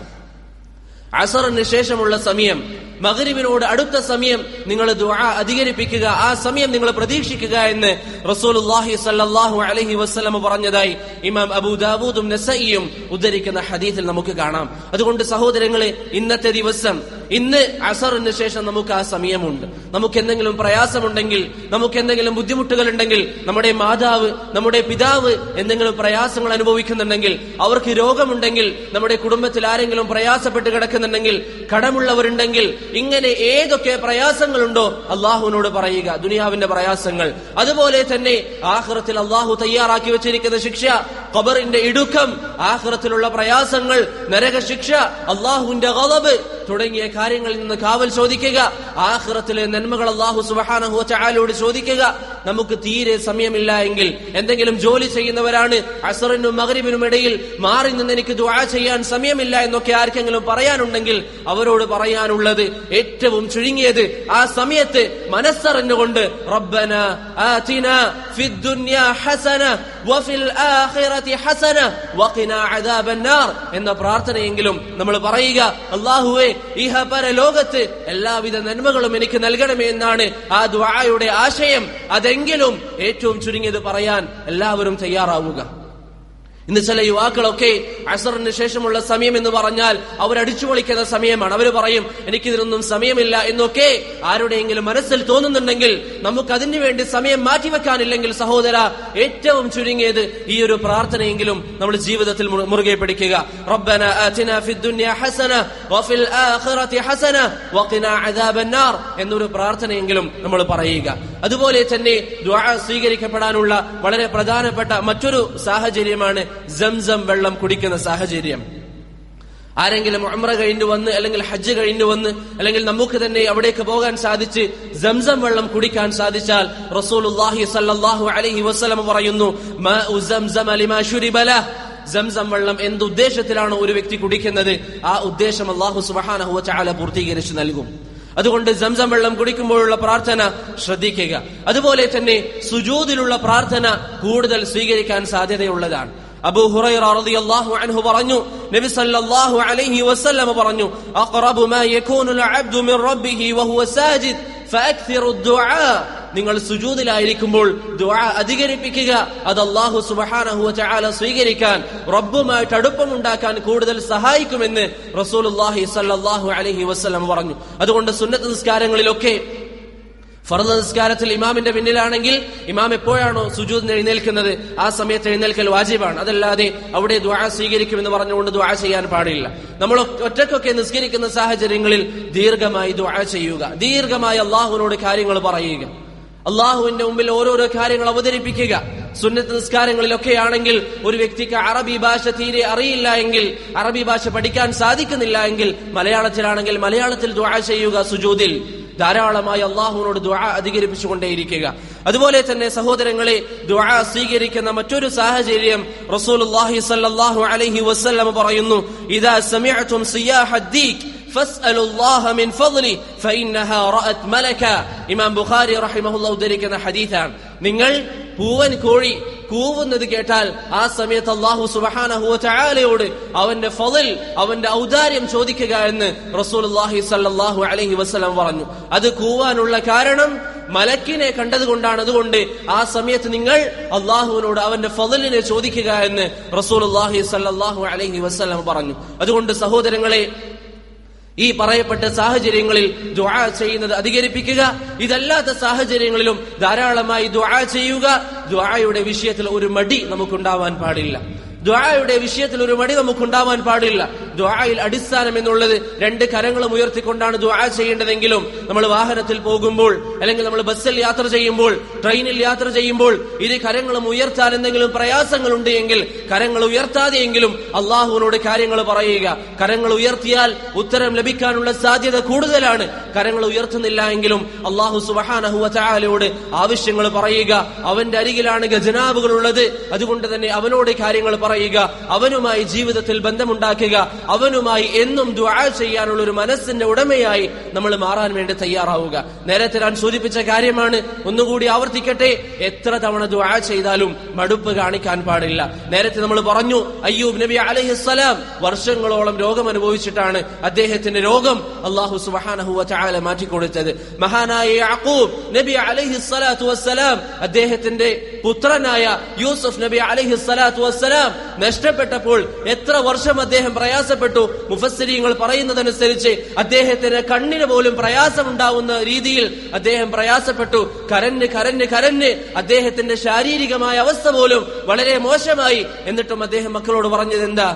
അസറിന് ശേഷമുള്ള സമയം മകരിവിനോട് അടുത്ത സമയം നിങ്ങൾ ദുആ അധികരിപ്പിക്കുക ആ സമയം നിങ്ങൾ പ്രതീക്ഷിക്കുക എന്ന് റസൂലുള്ളാഹി സല്ലല്ലാഹു അലൈഹി വസല്ലം പറഞ്ഞതായി ഇമാം അബൂ ദാവൂദും നസയിയും ഉദ്ധരിക്കുന്ന ഹദീസിൽ നമുക്ക് കാണാം അതുകൊണ്ട് സഹോദരങ്ങളെ ഇന്നത്തെ ദിവസം ഇന്ന് അസറിന് ശേഷം നമുക്ക് ആ സമയമുണ്ട് നമുക്ക് എന്തെങ്കിലും പ്രയാസമുണ്ടെങ്കിൽ നമുക്ക് എന്തെങ്കിലും ബുദ്ധിമുട്ടുകൾ ഉണ്ടെങ്കിൽ നമ്മുടെ മാതാവ് നമ്മുടെ പിതാവ് എന്തെങ്കിലും പ്രയാസങ്ങൾ അനുഭവിക്കുന്നുണ്ടെങ്കിൽ അവർക്ക് രോഗമുണ്ടെങ്കിൽ നമ്മുടെ കുടുംബത്തിൽ ആരെങ്കിലും പ്രയാസപ്പെട്ട് കിടക്കുന്നുണ്ടെങ്കിൽ കടമുള്ളവരുണ്ടെങ്കിൽ ഇങ്ങനെ ഏതൊക്കെ പ്രയാസങ്ങളുണ്ടോ അള്ളാഹുവിനോട് പറയുക ദുനിയാവിന്റെ പ്രയാസങ്ങൾ അതുപോലെ തന്നെ ആഹ്റത്തിൽ അള്ളാഹു തയ്യാറാക്കി വെച്ചിരിക്കുന്ന ശിക്ഷ ഖബറിന്റെ ഇടുക്കം ആഹ്റത്തിലുള്ള പ്രയാസങ്ങൾ നരകശിക്ഷ അള്ളാഹുവിന്റെ കളബ് തുടങ്ങിയ കാര്യങ്ങളിൽ നിന്ന് കാവൽ ചോദിക്കുക ആഹ്റത്തിലെ നന്മകൾ അള്ളാഹു സുബഹാനഹു ചാലോട് ചോദിക്കുക നമുക്ക് തീരെ സമയമില്ല എങ്കിൽ എന്തെങ്കിലും ജോലി ചെയ്യുന്നവരാണ് അസറിനും മകരിബിനും ഇടയിൽ മാറി നിന്ന് എനിക്ക് ദുആ ചെയ്യാൻ സമയമില്ല എന്നൊക്കെ ആർക്കെങ്കിലും പറയാനുണ്ടെങ്കിൽ അവരോട് പറയാനുള്ളത് ഏറ്റവും ചുരുങ്ങിയത് ആ സമയത്ത് മനസ്സറിഞ്ഞുകൊണ്ട് റബ്ബന ആതിന ഫിദ് ദുനിയ ഹസന വഫിൽ ആഖിറതി ഹസന വഖിന അദാബൻ നാർ എന്ന പ്രാർത്ഥനയെങ്കിലും നമ്മൾ പറയുക അല്ലാഹുവേ ഇഹപര ലോകത്ത് എല്ലാവിധ നന്മകളും എനിക്ക് നൽകണമേ എന്നാണ് ആ ദുആയുടെ ആശയം അതെങ്കിലും ഏറ്റവും ചുരുങ്ങിയത് പറയാൻ എല്ലാവരും തയ്യാറാവുക ഇന്ന് ചില യുവാക്കളൊക്കെ അസറിന് ശേഷമുള്ള സമയം എന്ന് പറഞ്ഞാൽ അവർ അടിച്ചു പൊളിക്കുന്ന സമയമാണ് അവർ പറയും എനിക്കിതിനൊന്നും സമയമില്ല എന്നൊക്കെ ആരുടെയെങ്കിലും മനസ്സിൽ തോന്നുന്നുണ്ടെങ്കിൽ നമുക്ക് അതിനു വേണ്ടി സമയം മാറ്റിവെക്കാനില്ലെങ്കിൽ സഹോദര ഏറ്റവും ചുരുങ്ങിയത് ഈ ഒരു പ്രാർത്ഥനയെങ്കിലും നമ്മൾ ജീവിതത്തിൽ മു- മുറുകെ പിടിക്കുക റബ്ബന ആതിന ഫിദ് ദുനിയ ഹസന വഫിൽ ആഖിറതി ഹസന വഖിന അദാബൻ നാർ എന്നൊരു പ്രാർത്ഥനയെങ്കിലും നമ്മൾ പറയുക അതുപോലെ തന്നെ ദുആ സ്വീകരിക്കപ്പെടാനുള്ള വളരെ പ്രധാനപ്പെട്ട മറ്റൊരു സാഹചര്യമാണ് സംസം വെള്ളം കുടിക്കുന്ന സാഹചര്യം ആരെങ്കിലും ഉംറ കഴിഞ്ഞു വന്ന് അല്ലെങ്കിൽ ഹജ്ജ് കഴിഞ്ഞു വന്ന് അല്ലെങ്കിൽ നമുക്ക് തന്നെ അവിടേക്ക് പോകാൻ സാധിച്ച് സംസം വെള്ളം കുടിക്കാൻ സാധിച്ചാൽ റസൂലുള്ളാഹി സല്ലല്ലാഹു അലൈഹി വസല്ലം പറയുന്നു മാഉ സംസം ലിമാ ശുരിബ ലഹ്. സംസം വെള്ളം എന്ത് ഉദ്ദേശത്തിലാണ് ഒരു വ്യക്തി കുടിക്കുന്നത് ആ ഉദ്ദേശം അള്ളാഹു സുബ്ഹാനഹു വതആല പൂർത്തീകരിച്ചു നൽകും അതുകൊണ്ട് സംസം വെള്ളം കുടിക്കുമ്പോഴുള്ള പ്രാർത്ഥന ശ്രദ്ധിക്കുക അതുപോലെ തന്നെ സുജൂദിലുള്ള പ്രാർത്ഥന കൂടുതൽ സ്വീകരിക്കാൻ സാധ്യതയുള്ളതാണ് അബൂ ഹുറൈറ റളിയല്ലാഹു അൻഹു പറഞ്ഞു നബി സല്ലല്ലാഹു അലൈഹി വസല്ലം പറഞ്ഞു അഖറബു മാ യകൂനുൽ അബ്ദു മിൻ റബ്ബിഹി വഹുവ സാജിദ് ഫഅക്തിറു ദുആ നിങ്ങൾ സുജൂദിലായിരിക്കുമ്പോൾ ദുആ അധികരിപ്പിക്കുക അത് അല്ലാഹു സുബ്ഹാനഹു വതആല സ്വീകരിക്കാൻ റബ്ബുമായിട്ട് അടുപ്പമുണ്ടാക്കാൻ കൂടുതൽ സഹായിക്കുമെന്ന് റസൂലുള്ളാഹി സല്ലല്ലാഹു അലൈഹി വസല്ലം പറഞ്ഞു അതുകൊണ്ട് സുന്നത്ത് നിസ്കാരങ്ങളിലൊക്കെ ഫർദ് നിസ്കാരത്തിൽ ഇമാമിന്റെ പിന്നിലാണെങ്കിൽ ഇമാം എപ്പോഴാണോ സുജൂദിന് എഴുന്നേൽക്കുന്നത് ആ സമയത്ത് എഴുന്നേൽക്കൽ വാജിബാണ് അതല്ലാതെ അവിടെ ദ്വാ സ്വീകരിക്കുമെന്ന് പറഞ്ഞുകൊണ്ട് ദ്വാ ചെയ്യാൻ പാടില്ല നമ്മൾ ഒറ്റക്കൊക്കെ നിസ്കരിക്കുന്ന സാഹചര്യങ്ങളിൽ ദീർഘമായി ദ്വാ ചെയ്യുക ദീർഘമായി അള്ളാഹുവിനോട് കാര്യങ്ങൾ പറയുക അള്ളാഹുവിന്റെ മുമ്പിൽ ഓരോരോ കാര്യങ്ങൾ അവതരിപ്പിക്കുക സുന്നത്ത് നിസ്കാരങ്ങളിലൊക്കെ ആണെങ്കിൽ ഒരു വ്യക്തിക്ക് അറബി ഭാഷ തീരെ അറിയില്ല എങ്കിൽ അറബി ഭാഷ പഠിക്കാൻ സാധിക്കുന്നില്ല എങ്കിൽ മലയാളത്തിലാണെങ്കിൽ മലയാളത്തിൽ ദ്വാ ചെയ്യുക സുജൂദിൽ ധാരാളമായി അള്ളാഹുവിനോട് ദ്വാ അധികരിപ്പിച്ചുകൊണ്ടേയിരിക്കുക അതുപോലെ തന്നെ സഹോദരങ്ങളെ ദ്വാ സ്വീകരിക്കുന്ന മറ്റൊരു സാഹചര്യം റസൂലുള്ളാഹി സല്ലല്ലാഹു അലൈഹി വസല്ലം പറയുന്നു ഇദാ സമിഅതും സിയാഹ ദീക് فاسألوا الله من فضله فإنها رأت ملكا ഇമാം ബുഖാരി റഹിമഹുല്ല ഉദ്ധരിക്കുന്ന ഹദീഥാണ് നിങ്ങൾ പൂവൻ കോഴി കൂവുന്നത് കേട്ടാൽ ആ സമയത്ത് അള്ളാഹു സുബഹാനഹു ചായാലയോട് അവന്റെ ഫതിൽ അവന്റെ ഔദാര്യം ചോദിക്കുക എന്ന് റസൂലുള്ളാഹി സല്ലല്ലാഹു അലൈഹി വസല്ലം പറഞ്ഞു അത് കൂവാനുള്ള കാരണം മലക്കിനെ കണ്ടതുകൊണ്ടാണ് അതുകൊണ്ട് ആ സമയത്ത് നിങ്ങൾ അള്ളാഹുവിനോട് അവന്റെ ഫതിലിനെ ചോദിക്കുക എന്ന് റസൂലുള്ളാഹി സല്ലല്ലാഹു അലൈഹി വസല്ലം പറഞ്ഞു അതുകൊണ്ട് സഹോദരങ്ങളെ ഈ പറയപ്പെട്ട സാഹചര്യങ്ങളിൽ ദുആ ചെയ്യുന്നത് അധികരിപ്പിക്കുക ഇതല്ലാത്ത സാഹചര്യങ്ങളിലും ധാരാളമായി ദുആ ചെയ്യുക ദുആയുടെ വിഷയത്തിൽ ഒരു മടി നമുക്കുണ്ടാവാൻ പാടില്ല ദ്വായുടെ വിഷയത്തിൽ ഒരു മടി നമുക്കുണ്ടാവാൻ പാടില്ല ദ്വായിൽ അടിസ്ഥാനം എന്നുള്ളത് രണ്ട് കരങ്ങളും ഉയർത്തിക്കൊണ്ടാണ് ദ്വാ ചെയ്യേണ്ടതെങ്കിലും നമ്മൾ വാഹനത്തിൽ പോകുമ്പോൾ അല്ലെങ്കിൽ നമ്മൾ ബസ്സിൽ യാത്ര ചെയ്യുമ്പോൾ ട്രെയിനിൽ യാത്ര ചെയ്യുമ്പോൾ ഇത് കരങ്ങളും ഉയർത്താൻ എന്തെങ്കിലും പ്രയാസങ്ങളുണ്ട് എങ്കിൽ കരങ്ങൾ ഉയർത്താതെയെങ്കിലും അള്ളാഹുവിനോട് കാര്യങ്ങൾ പറയുക കരങ്ങൾ ഉയർത്തിയാൽ ഉത്തരം ലഭിക്കാനുള്ള സാധ്യത കൂടുതലാണ് കരങ്ങൾ ഉയർത്തുന്നില്ല എങ്കിലും അള്ളാഹു സുബഹാനഹുവലയോട് ആവശ്യങ്ങൾ പറയുക അവന്റെ അരികിലാണ് ഖജനാവുകൾ ഉള്ളത് അതുകൊണ്ട് തന്നെ അവനോട് കാര്യങ്ങൾ പറയുക അവനുമായി ജീവിതത്തിൽ ബന്ധമുണ്ടാക്കുക അവനുമായി എന്നും ദുആ ചെയ്യാനുള്ള ഒരു മനസ്സിന്റെ ഉടമയായി നമ്മൾ മാറാൻ വേണ്ടി തയ്യാറാവുക നേരത്തെ ഞാൻ സൂചിപ്പിച്ച കാര്യമാണ് ഒന്നുകൂടി ആവർത്തിക്കട്ടെ എത്ര തവണ ദുആ ചെയ്താലും മടുപ്പ് കാണിക്കാൻ പാടില്ല നേരത്തെ നമ്മൾ പറഞ്ഞു അയ്യൂബ് നബി അലഹിസ്സലാം വർഷങ്ങളോളം രോഗം അനുഭവിച്ചിട്ടാണ് അദ്ദേഹത്തിന്റെ രോഗം അള്ളാഹു സുബഹാനഹുവ ചാല മാറ്റിക്കൊടുത്തത് മഹാനായ യാക്കൂബ് നബി അലഹി സ്വലാത്തു വസ്സലാം അദ്ദേഹത്തിന്റെ പുത്രനായ യൂസുഫ് നബി അലഹി സ്വലാത്തു വസ്സലാം നഷ്ടപ്പെട്ടപ്പോൾ എത്ര വർഷം അദ്ദേഹം പ്രയാസപ്പെട്ടു മുഫസ്സിരിങ്ങൾ പറയുന്നതനുസരിച്ച് അദ്ദേഹത്തിന് കണ്ണിന് പോലും പ്രയാസമുണ്ടാവുന്ന രീതിയിൽ അദ്ദേഹം പ്രയാസപ്പെട്ടു കരഞ്ഞ് കരഞ്ഞ് കരഞ്ഞ് അദ്ദേഹത്തിന്റെ ശാരീരികമായ അവസ്ഥ പോലും വളരെ മോശമായി എന്നിട്ടും അദ്ദേഹം മക്കളോട് പറഞ്ഞത് എന്താ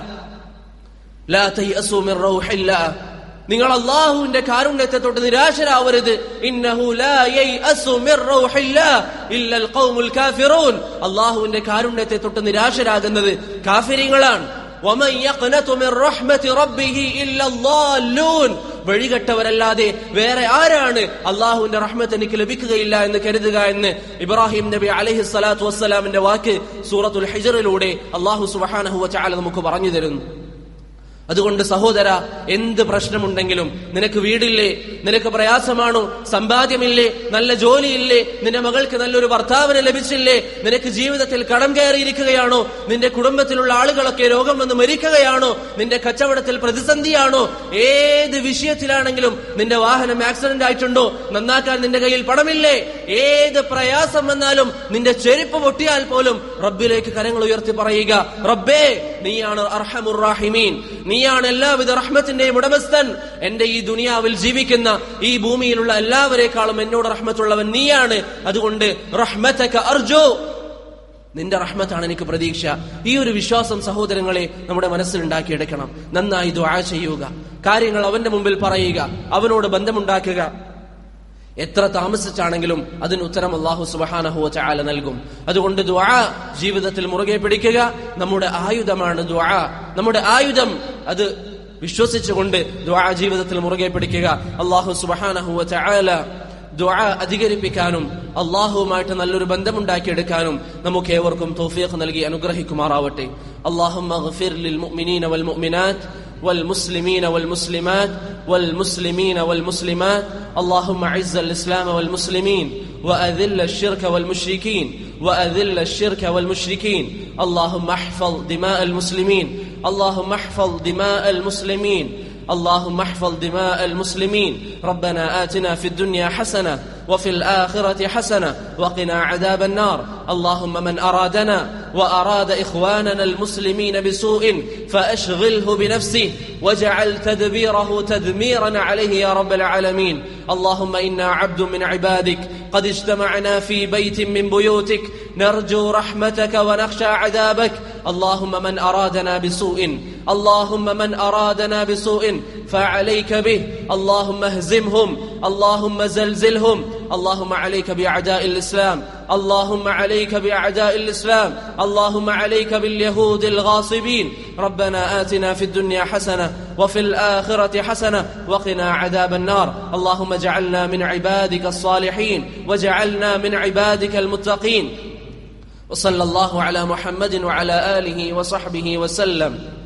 ലാ തയ്യസു മിർ റൗഹില്ലാ നിങ്ങൾ അള്ളാഹുവിന്റെ കാരുണ്യത്തെ തൊട്ട് നിരാശരാവരുത് ഇന്നഹു ലാ യയ്അസു മിർ റൗഹില്ലാ ഇല്ലൽ ഖൗമുൽ കാഫിറൂൻ അള്ളാഹുവിന്റെ കാരുണ്യത്തെ തൊട്ട് നിരാശരാകുന്നത് കാഫിരിങ്ങളാണ് വമൻ യഖ്നതു മിർ റഹ്മതി റബ്ബിഹി ഇല്ല ളാല്ലൂൻ വഴികെട്ടവരല്ലാതെ വേറെ ആരാണ് അള്ളാഹുവിന്റെ റഹ്മത്ത് എനിക്ക് ലഭിക്കുകയില്ല എന്ന് കരുതുക എന്ന് ഇബ്രാഹിം നബി അലൈഹി സ്വലാത്തു വസ്സലാമിന്റെ വാക്ക് സൂറത്തുൽ ഹിജറിലൂടെ അള്ളാഹു സുബ്ഹാനഹു വതആല നമുക്ക് പറഞ്ഞു തരുന്നു അതുകൊണ്ട് സഹോദര എന്ത് പ്രശ്നമുണ്ടെങ്കിലും നിനക്ക് വീടില്ലേ നിനക്ക് പ്രയാസമാണോ സമ്പാദ്യമില്ലേ നല്ല ജോലിയില്ലേ നിന്റെ മകൾക്ക് നല്ലൊരു ഭർത്താവിനെ ലഭിച്ചില്ലേ നിനക്ക് ജീവിതത്തിൽ കടം കയറിയിരിക്കുകയാണോ നിന്റെ കുടുംബത്തിലുള്ള ആളുകളൊക്കെ രോഗം വന്ന് മരിക്കുകയാണോ നിന്റെ കച്ചവടത്തിൽ പ്രതിസന്ധിയാണോ ഏത് വിഷയത്തിലാണെങ്കിലും നിന്റെ വാഹനം ആക്സിഡന്റ് ആയിട്ടുണ്ടോ നന്നാക്കാൻ നിന്റെ കയ്യിൽ പണമില്ലേ ഏത് പ്രയാസം വന്നാലും നിന്റെ ചെരുപ്പ് പൊട്ടിയാൽ പോലും റബ്ബിലേക്ക് കരങ്ങൾ ഉയർത്തി പറയുക റബ്ബേ നീയാണ് അർഹമുറാഹിമീൻ നീയാണ് എല്ലാവിധ റഹ്മത്തിന്റെയും ഉടമസ്ഥൻ എന്റെ ഈ ദുനിയാവിൽ ജീവിക്കുന്ന ഈ ഭൂമിയിലുള്ള എല്ലാവരെക്കാളും എന്നോട് റഹ്മത്തുള്ളവൻ നീയാണ് അതുകൊണ്ട് റഹ്മത്തക്ക അർജോ നിന്റെ റഹ്മത്താണ് എനിക്ക് പ്രതീക്ഷ ഈ ഒരു വിശ്വാസം സഹോദരങ്ങളെ നമ്മുടെ മനസ്സിൽ ഉണ്ടാക്കിയെടുക്കണം നന്നായി ദുആ ചെയ്യുക കാര്യങ്ങൾ അവന്റെ മുമ്പിൽ പറയുക അവനോട് ബന്ധമുണ്ടാക്കുക എത്ര താമസിച്ചാണെങ്കിലും അതിന് ഉത്തരം അള്ളാഹു സുബഹാനഹുവ ചാല നൽകും അതുകൊണ്ട് ദുആ ജീവിതത്തിൽ മുറുകെ പിടിക്കുക നമ്മുടെ ആയുധമാണ് ദുആ നമ്മുടെ ആയുധം അത് വിശ്വസിച്ചുകൊണ്ട് ദുആ ജീവിതത്തിൽ മുറുകെ പിടിക്കുക അള്ളാഹു സുബഹാനഹുവ ചാല ദുആ അധികരിപ്പിക്കാനും അള്ളാഹുവുമായിട്ട് നല്ലൊരു ബന്ധമുണ്ടാക്കിയെടുക്കാനും നമുക്ക് ഏവർക്കും തോഫിയഖ് നൽകി അനുഗ്രഹിക്കുമാറാവട്ടെ അള്ളാഹുമ്മ ഗഫിർ ലിൽ മുഅ്മിനീന വൽ മുഅ്മിനാത്ത് والمسلمين والمسلمات والمسلمين والمسلمات اللهم اعز الاسلام والمسلمين واذل الشرك والمشركين واذل الشرك والمشركين اللهم احفظ دماء المسلمين اللهم احفظ دماء المسلمين اللهم احفظ دماء المسلمين ربنا آتنا في الدنيا حسنة وفي الآخرة حسنة وقنا عذاب النار اللهم من أرادنا وأراد إخواننا المسلمين بسوء فأشغله بنفسه واجعل تدبيره تدميرا عليه يا رب العالمين اللهم إنا عبد من عبادك قد اجتمعنا في بيت من بيوتك نرجو رحمتك ونخشى عذابك اللهم من أرادنا بسوء اللهم من أرادنا بسوء فعليك به اللهم اهزمهم اللهم زلزلهم اللهم عليك بأعداء الإسلام اللهم عليك بأعداء الإسلام اللهم عليك باليهود الغاصبين ربنا آتنا في الدنيا حسنة وفي الآخرة حسنة وقنا عذاب النار اللهم اجعلنا من عبادك الصالحين وجعلنا من عبادك المتقين وصلى الله على محمد وعلى آله وصحبه وسلم